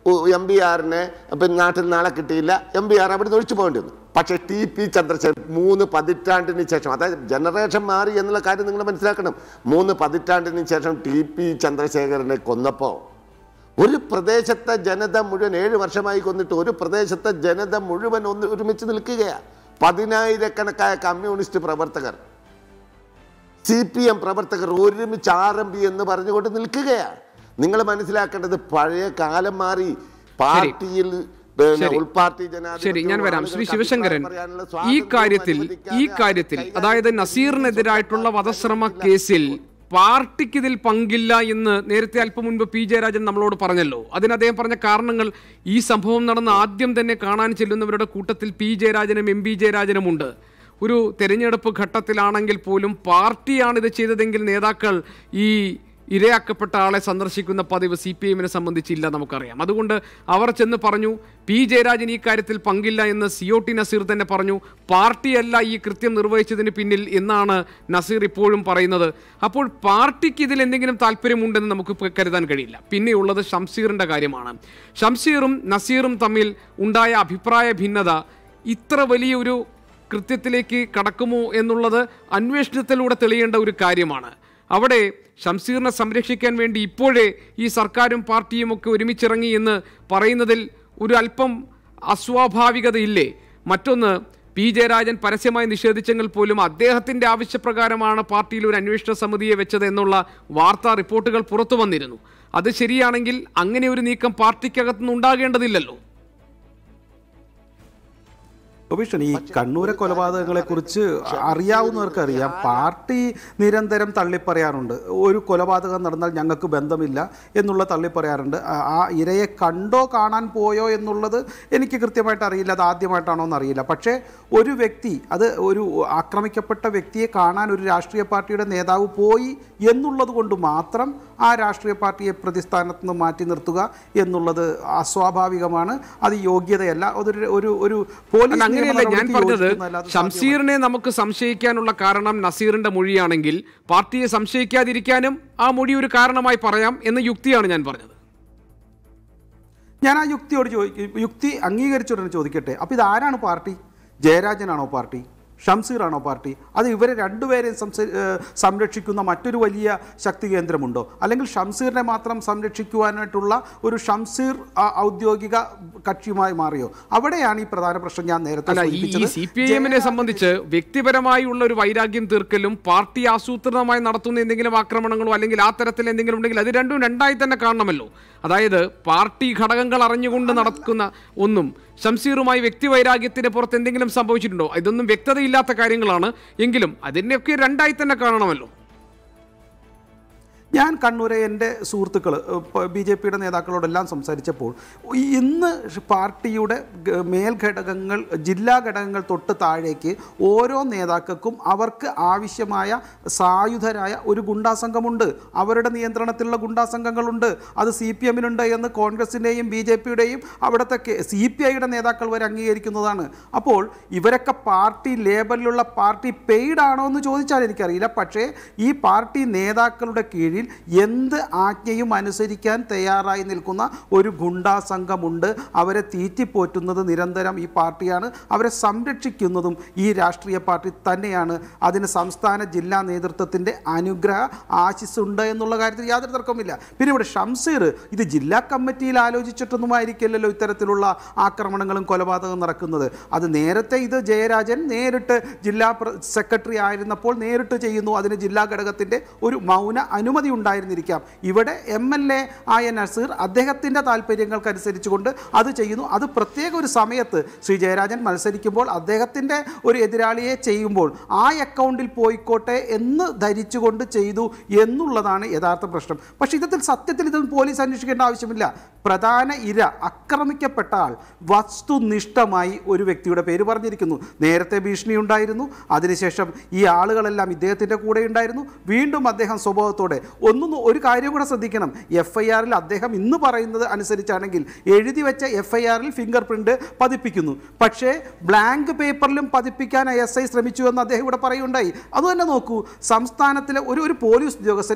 എം ബി ആറിനെ പിന്നെ നാട്ടിൽ നാളെ കിട്ടിയില്ല എം ബി ആർ അവിടെ ഒഴിച്ചു പോകേണ്ടി വന്നു പക്ഷേ ടി പി ചന്ദ്രശേഖരൻ മൂന്ന് പതിറ്റാണ്ടിന് ശേഷം അതായത് ജനറേഷൻ മാറി എന്നുള്ള കാര്യം നിങ്ങൾ മനസ്സിലാക്കണം മൂന്ന് പതിറ്റാണ്ടിന് ശേഷം ടി പി ചന്ദ്രശേഖരനെ കൊന്നപ്പോൾ ഒരു പ്രദേശത്തെ ജനത മുഴുവൻ ഏഴ് വർഷമായി കൊന്നിട്ട് ഒരു പ്രദേശത്തെ ജനത മുഴുവൻ ഒന്ന് ഒരുമിച്ച് നിൽക്കുകയാണ് പതിനായിരക്കണക്കായ കമ്മ്യൂണിസ്റ്റ് പ്രവർത്തകർ സി പി എം പ്രവർത്തകർ ഒരുമിച്ച് ആർ എം പി എന്ന് പറഞ്ഞുകൊണ്ട് നിൽക്കുകയാണ് നിങ്ങൾ മനസ്സിലാക്കേണ്ടത് പഴയ കാലം മാറി പാർട്ടിയിൽ പിന്നെ ശരി. ഉൾപാർട്ടി ശരി ഞാൻ വരാം ശ്രീ ആളുകൾക്ക് ശിവശങ്കരൻ അഭിപ്രായം പറയാനുള്ള ഈ സ്വാതന്ത്ര്യം കാര്യത്തിൽ ഈ അനുവദിക്കാതെ കാര്യത്തിൽ കൈകാര്യം അതായത് നസീറിനെതിരായിട്ടുള്ള വധശ്രമ കേസിൽ പാർട്ടിക്ക് ഇതിൽ പങ്കില്ല എന്ന് നേരത്തെ അല്പം മുൻപ് പി ജയരാജൻ നമ്മളോട് പറഞ്ഞല്ലോ അതിന് അദ്ദേഹം പറഞ്ഞ കാരണങ്ങൾ ഈ സംഭവം നടന്ന ആദ്യം തന്നെ കാണാൻ ചെല്ലുന്നവരുടെ കൂട്ടത്തിൽ പി ജയരാജനും എം പി ജയരാജനുമുണ്ട് ഒരു തെരഞ്ഞെടുപ്പ് ഘട്ടത്തിലാണെങ്കിൽ പോലും പാർട്ടിയാണ് ഇത് ചെയ്തതെങ്കിൽ നേതാക്കൾ ഈ ഇരയാക്കപ്പെട്ട ആളെ സന്ദർശിക്കുന്ന പതിവ് സി പി എമ്മിനെ സംബന്ധിച്ചില്ല നമുക്കറിയാം അതുകൊണ്ട് അവർ ചെന്ന് പറഞ്ഞു പി ജയരാജൻ ഈ കാര്യത്തിൽ പങ്കില്ല എന്ന് സി ഒ ടി നസീർ തന്നെ പറഞ്ഞു പാർട്ടിയല്ല ഈ കൃത്യം നിർവഹിച്ചതിന് പിന്നിൽ എന്നാണ് നസീർ ഇപ്പോഴും പറയുന്നത് അപ്പോൾ പാർട്ടിക്ക് ഇതിൽ എന്തെങ്കിലും താല്പര്യമുണ്ടെന്ന് നമുക്ക് ഇപ്പൊ കരുതാൻ കഴിയില്ല പിന്നെയുള്ളത് ഷംസീറിന്റെ കാര്യമാണ് ഷംസീറും നസീറും തമ്മിൽ ഉണ്ടായ അഭിപ്രായ ഭിന്നത ഇത്ര വലിയൊരു കൃത്യത്തിലേക്ക് കടക്കുമോ എന്നുള്ളത് അന്വേഷണത്തിലൂടെ തെളിയേണ്ട ഒരു കാര്യമാണ് അവിടെ ഷംസീറിനെ സംരക്ഷിക്കാൻ വേണ്ടി ഇപ്പോഴേ ഈ സർക്കാരും പാർട്ടിയും ഒക്കെ ഒരുമിച്ചിറങ്ങി എന്ന് പറയുന്നതിൽ ഒരു അല്പം അസ്വാഭാവികതയില്ലേ മറ്റൊന്ന് പി ജയരാജൻ പരസ്യമായി നിഷേധിച്ചെങ്കിൽ പോലും അദ്ദേഹത്തിന്റെ ആവശ്യപ്രകാരമാണ് പാർട്ടിയിൽ ഒരു അന്വേഷണ സമിതിയെ വെച്ചത് എന്നുള്ള വാർത്താ റിപ്പോർട്ടുകൾ പുറത്തു വന്നിരുന്നു അത് ശരിയാണെങ്കിൽ അങ്ങനെ ഒരു നീക്കം പാർട്ടിക്കകത്തുനിന്ന് ഉണ്ടാകേണ്ടതില്ലല്ലോ ഭീഷണി ഈ കണ്ണൂരെ കൊലപാതകങ്ങളെ കുറിച്ച് അറിയാവുന്നവർക്ക് അറിയാം പാർട്ടി നിരന്തരം തള്ളിപ്പറയാറുണ്ട് ഒരു കൊലപാതകം നടന്നാൽ ഞങ്ങൾക്ക് ബന്ധമില്ല എന്നുള്ള തള്ളിപ്പറയാറുണ്ട് ആ- ആ ഇരയെ കണ്ടോ കാണാൻ പോയോ എന്നുള്ളത് എനിക്ക് കൃത്യമായിട്ട് അറിയില്ല അത് ആദ്യമായിട്ടാണോ എന്ന് അറിയില്ല പക്ഷേ ഒരു വ്യക്തി അത് ഒരു ആക്രമിക്കപ്പെട്ട വ്യക്തിയെ കാണാൻ ഒരു രാഷ്ട്രീയ പാർട്ടിയുടെ നേതാവ് പോയി എന്നുള്ളത് കൊണ്ട് മാത്രം ആ രാഷ്ട്രീയ പാർട്ടിയെ പ്രതിസ്ഥാനത്ത് നിന്ന് മാറ്റി നിർത്തുക എന്നുള്ളത് അസ്വാഭാവികമാണ് അത് യോഗ്യതയല്ല അതൊരു ഒരു ഒരു പോലീസ് അല്ല അങ്ങനെയല്ല ഞാൻ നിയമ പറഞ്ഞത് യോജിക്കുന്നതല്ല, അത് ഷംസീറിനെ നമുക്ക് സംശയിക്കാനുള്ള കാരണം നസീറിന്റെ മൊഴിയാണെങ്കിൽ പാർട്ടിയെ സംശയിക്കാതിരിക്കാനും ആ മൊഴി ഒരു കാരണമായി പറയാം എന്ന യുക്തിയാണ് ഞാൻ പറഞ്ഞത് ഞാൻ ആ യുക്തിയോട് ചോദിക്കും യുക്തി അംഗീകരിച്ചുടനെ ചോദിക്കട്ടെ അപ്പോൾ ഇത് ആരാണ് പാർട്ടി ജയരാജനാണോ പാർട്ടി ഷംസീറാണോ പാർട്ടി അത് ഇവരെ രണ്ടുപേരെയും സംസ ഏഹ് സംരക്ഷിക്കുന്ന മറ്റൊരു വലിയ ശക്തി കേന്ദ്രമുണ്ടോ അല്ലെങ്കിൽ ഷംസീറിനെ മാത്രം സംരക്ഷിക്കുവാനായിട്ടുള്ള ഒരു ഷംസീർ ആ, ഔദ്യോഗിക കക്ഷിയുമായി മാറിയോ അവിടെയാണ് ഈ പ്രധാന പ്രശ്നം ഞാൻ നേരത്തെ അല്ല ഈ സൂചിപ്പിച്ചത്. സി പി ഐ എമ്മിനെ സംബന്ധിച്ച് വ്യക്തിപരമായി ഉള്ള ഒരു വൈരാഗ്യം തീർക്കലും പാർട്ടി ആസൂത്രിതമായി നടത്തുന്ന എന്തെങ്കിലും ആക്രമണങ്ങളോ അല്ലെങ്കിൽ ആ തരത്തിൽ എന്തെങ്കിലും ഉണ്ടെങ്കിൽ അത് രണ്ടും രണ്ടായി തന്നെ കാണണമല്ലോ അതായത് പാർട്ടി ഘടകങ്ങൾ അറിഞ്ഞുകൊണ്ട് നടക്കുന്ന ഒന്നും ഷംസീറുമായി വ്യക്തിവൈരാഗ്യത്തിന് പുറത്ത് എന്തെങ്കിലും സംഭവിച്ചിട്ടുണ്ടോ ഇതൊന്നും വ്യക്തതയില്ലാത്ത കാര്യങ്ങളാണ് എങ്കിലും അതിനെയൊക്കെ രണ്ടായി തന്നെ കാണണമല്ലോ ഞാൻ കണ്ണൂരെ എൻ്റെ സുഹൃത്തുക്കൾ ബി ജെ പിയുടെ നേതാക്കളോടെല്ലാം സംസാരിച്ചപ്പോൾ ഈ ഇന്ന് പാർട്ടിയുടെ ഗ- മേൽഘടകങ്ങൾ ജില്ലാ ഘടകങ്ങൾ തൊട്ട് താഴേക്ക് ഓരോ നേതാക്കൾക്കും അവർക്ക് ആവശ്യമായ സായുധരായ ഒരു ഗുണ്ടാ സംഘമുണ്ട് അവരുടെ നിയന്ത്രണത്തിലുള്ള ഗുണ്ടാ സംഘങ്ങളുണ്ട് അത് സി പി എമ്മിനുണ്ട് എന്ന് കോൺഗ്രസിൻ്റെയും ബി ജെ പിയുടെയും അവിടുത്തെ സി പി ഐയുടെ നേതാക്കൾ വരെ അംഗീകരിക്കുന്നതാണ് അപ്പോൾ ഇവരൊക്കെ പാർട്ടി ലേബലിലുള്ള പാർട്ടി പെയ്ഡ് ആണോ എന്ന് ചോദിച്ചാൽ എനിക്കറിയില്ല പക്ഷേ ഈ പാർട്ടി നേതാക്കളുടെ കീഴിൽ എന്ത് ആജ്ഞയും അനുസരിക്കാൻ തയ്യാറായി നിൽക്കുന്ന ഒരു ഗുണ്ടാ സംഘമുണ്ട് അവരെ തീറ്റിപ്പോറ്റുന്നത് നിരന്തരം ഈ പാർട്ടിയാണ് അവരെ സംരക്ഷിക്കുന്നതും ഈ രാഷ്ട്രീയ പാർട്ടി തന്നെയാണ് അതിന് സംസ്ഥാന ജില്ലാ നേതൃത്വത്തിൻ്റെ അനുഗ്രഹ ആശിസ്സുണ്ട് എന്നുള്ള കാര്യത്തിൽ യാതൊരു തർക്കവുമില്ല പിന്നെ ഇവിടെ ഷംസീർ ഇത് ജില്ലാ കമ്മിറ്റിയിൽ ആലോചിച്ചിട്ടൊന്നും ആയിരിക്കില്ലല്ലോ ഇത്തരത്തിലുള്ള ആക്രമണങ്ങളും കൊലപാതകവും നടക്കുന്നത് അത് നേരത്തെ ഇത് ജയരാജൻ നേരിട്ട് ജില്ലാ പ്ര- സെക്രട്ടറി ആയിരുന്നപ്പോൾ നേരിട്ട് ചെയ്യുന്നു അതിന് ജില്ലാ ഘടകത്തിൻ്റെ ഒരു മൗന അനുമതി ഉണ്ടായിരുന്നിരിക്കാം ഇവിടെ എം എൽ എ ആയ നസീർ അദ്ദേഹത്തിൻ്റെ താല്പര്യങ്ങൾക്കനുസരിച്ചുകൊണ്ട് അത് ചെയ്യുന്നു അത് പ്രത്യേക ഒരു സമയത്ത് ശ്രീ ജയരാജൻ മത്സരിക്കുമ്പോൾ അദ്ദേഹത്തിൻ്റെ ഒരു എതിരാളിയെ ചെയ്യുമ്പോൾ ആ അക്കൗണ്ടിൽ പോയിക്കോട്ടെ എന്ന് ധരിച്ചുകൊണ്ട് ചെയ്തു എന്നുള്ളതാണ് യഥാർത്ഥ പ്രശ്നം പക്ഷേ ഇത്തരത്തിൽ സത്യത്തിൽ ഇത് പോലീസ് അന്വേഷിക്കേണ്ട ആവശ്യമില്ല പ്രധാന ഇര ആക്രമിക്കപ്പെട്ട ആൾ വസ്തുനിഷ്ഠമായി ഒരു വ്യക്തിയുടെ പേര് പറഞ്ഞിരിക്കുന്നു നേരത്തെ ഭീഷണി ഉണ്ടായിരുന്നു അതിനുശേഷം ഈ ആളുകളെല്ലാം ഇദ്ദേഹത്തിൻ്റെ കൂടെ ഉണ്ടായിരുന്നു വീണ്ടും അദ്ദേഹം സ്വഭാവത്തോടെ ഒന്നും ഒരു കാര്യം കൂടെ ശ്രദ്ധിക്കണം എഫ് ഐ ആറിൽ അദ്ദേഹം ഇന്ന് പറയുന്നത് അനുസരിച്ചാണെങ്കിൽ എഴുതി വെച്ച എഫ് ഐ ആറിൽ ഫിംഗർ പ്രിന്റ് പതിപ്പിക്കുന്നു പക്ഷേ ബ്ലാങ്ക് പേപ്പറിലും പതിപ്പിക്കാൻ എസ് ഐ ശ്രമിച്ചു എന്ന് അദ്ദേഹം ഇവിടെ പറയുണ്ടായി അതുതന്നെ നോക്കൂ സംസ്ഥാനത്തിലെ ഒരു ഒരു പോലീസ് ഉദ്യോഗസ്ഥൻ ഇത്ര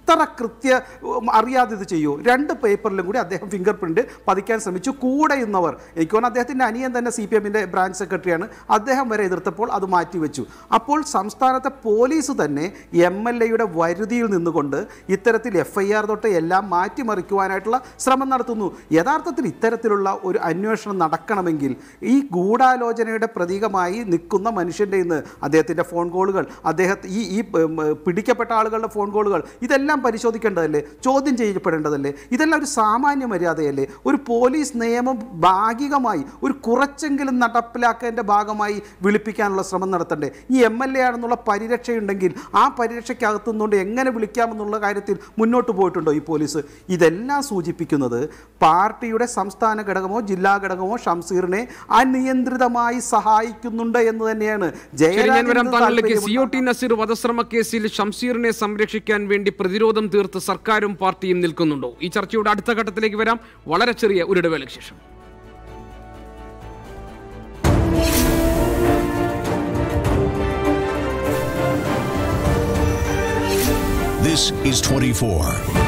ഇത്ര കൃത്യ ഉം, അറിയാതെ ഇത് ചെയ്യൂ രണ്ട് പേപ്പറിലും കൂടി അദ്ദേഹം ഫിംഗർ പ്രിന്റ് പതിക്കാൻ ശ്രമിച്ചു കൂടെ ഇന്നവർ എനിക്ക് തോന്നുന്നു അദ്ദേഹത്തിൻ്റെ അനിയൻ തന്നെ സി പി എമ്മിൻ്റെ ബ്രാഞ്ച് സെക്രട്ടറിയാണ് അദ്ദേഹം വരെ എതിർത്തപ്പോൾ അത് മാറ്റിവെച്ചു അപ്പോൾ സംസ്ഥാനത്തെ പോലീസ് തന്നെ എം എൽ എയുടെ വരുതിയിൽ നിന്നുകൊണ്ട് ഇത്തരത്തിൽ എഫ് ഐ ആർ തൊട്ട് എല്ലാം മാറ്റിമറിക്കുവാനായിട്ടുള്ള ശ്രമം നടത്തുന്നു യഥാർത്ഥത്തിൽ ഇത്തരത്തിലുള്ള ഒരു അന്വേഷണം നടക്കണമെങ്കിൽ ഈ ഗൂഢാലോചനയുടെ പ്രതീകമായി നിൽക്കുന്ന മനുഷ്യൻ്റെ ഇന്ന് അദ്ദേഹത്തിൻ്റെ ഫോൺ കോളുകൾ അദ്ദേഹത്തെ ഈ ഈ ഉം, പിടിക്കപ്പെട്ട ആളുകളുടെ ഫോൺ കോളുകൾ ഇതെല്ലാം പരിശോധിക്കേണ്ടതല്ലേ ചോദ്യം ചെയ്യപ്പെടേണ്ടതല്ലേ ഇതെല്ലാം ഒരു സാമാന്യ മര്യാദയല്ലേ ഒരു പോലീസ് നിയമം ഭാഗികമായി ഒരു കുറച്ചെങ്കിലും നടപ്പിലാക്കേണ്ട ഭാഗമായി വിളിപ്പിക്കാനുള്ള ശ്രമം നടത്തണ്ടേ ഈ എം എൽ എ ആണെന്നുള്ള പരിരക്ഷയുണ്ടെങ്കിൽ ആ പരിരക്ഷയ്ക്കകത്തു നിന്നുകൊണ്ട് എങ്ങനെ വിളിക്കാമെന്നുള്ള കാര്യത്തിൽ മുന്നോട്ട് പോയിട്ടുണ്ടോ ഈ പോലീസ് ഇതെല്ലാം സൂചിപ്പിക്കുന്നത് പാർട്ടിയുടെ സംസ്ഥാന ഘടകമോ ജില്ലാ ഘടകമോ ഷംസീറിനെ അനിയന്ത്രിതമായി സഹായിക്കുന്നുണ്ട് എന്ന് തന്നെയാണ് ശരി ഞാൻ വരാം ജയരാജന് താങ്കളിലേക്ക് താല്പര്യമുണ്ട്. സി ഒ ടി നസീർ വധശ്രമ കേസിൽ ഷംസീറിനെ സംരക്ഷിക്കാൻ വേണ്ടി പ്രതിരോധം തീർത്ത് സർക്കാരും പാർട്ടിയും നിൽക്കുന്നുണ്ടോ ഈ ചർച്ചയുടെ അടുത്ത ഘട്ടത്തിലേക്ക് വരാം വളരെ ചെറിയ ഒരു ഇടവേളയ്ക്ക് ശേഷം This is 24.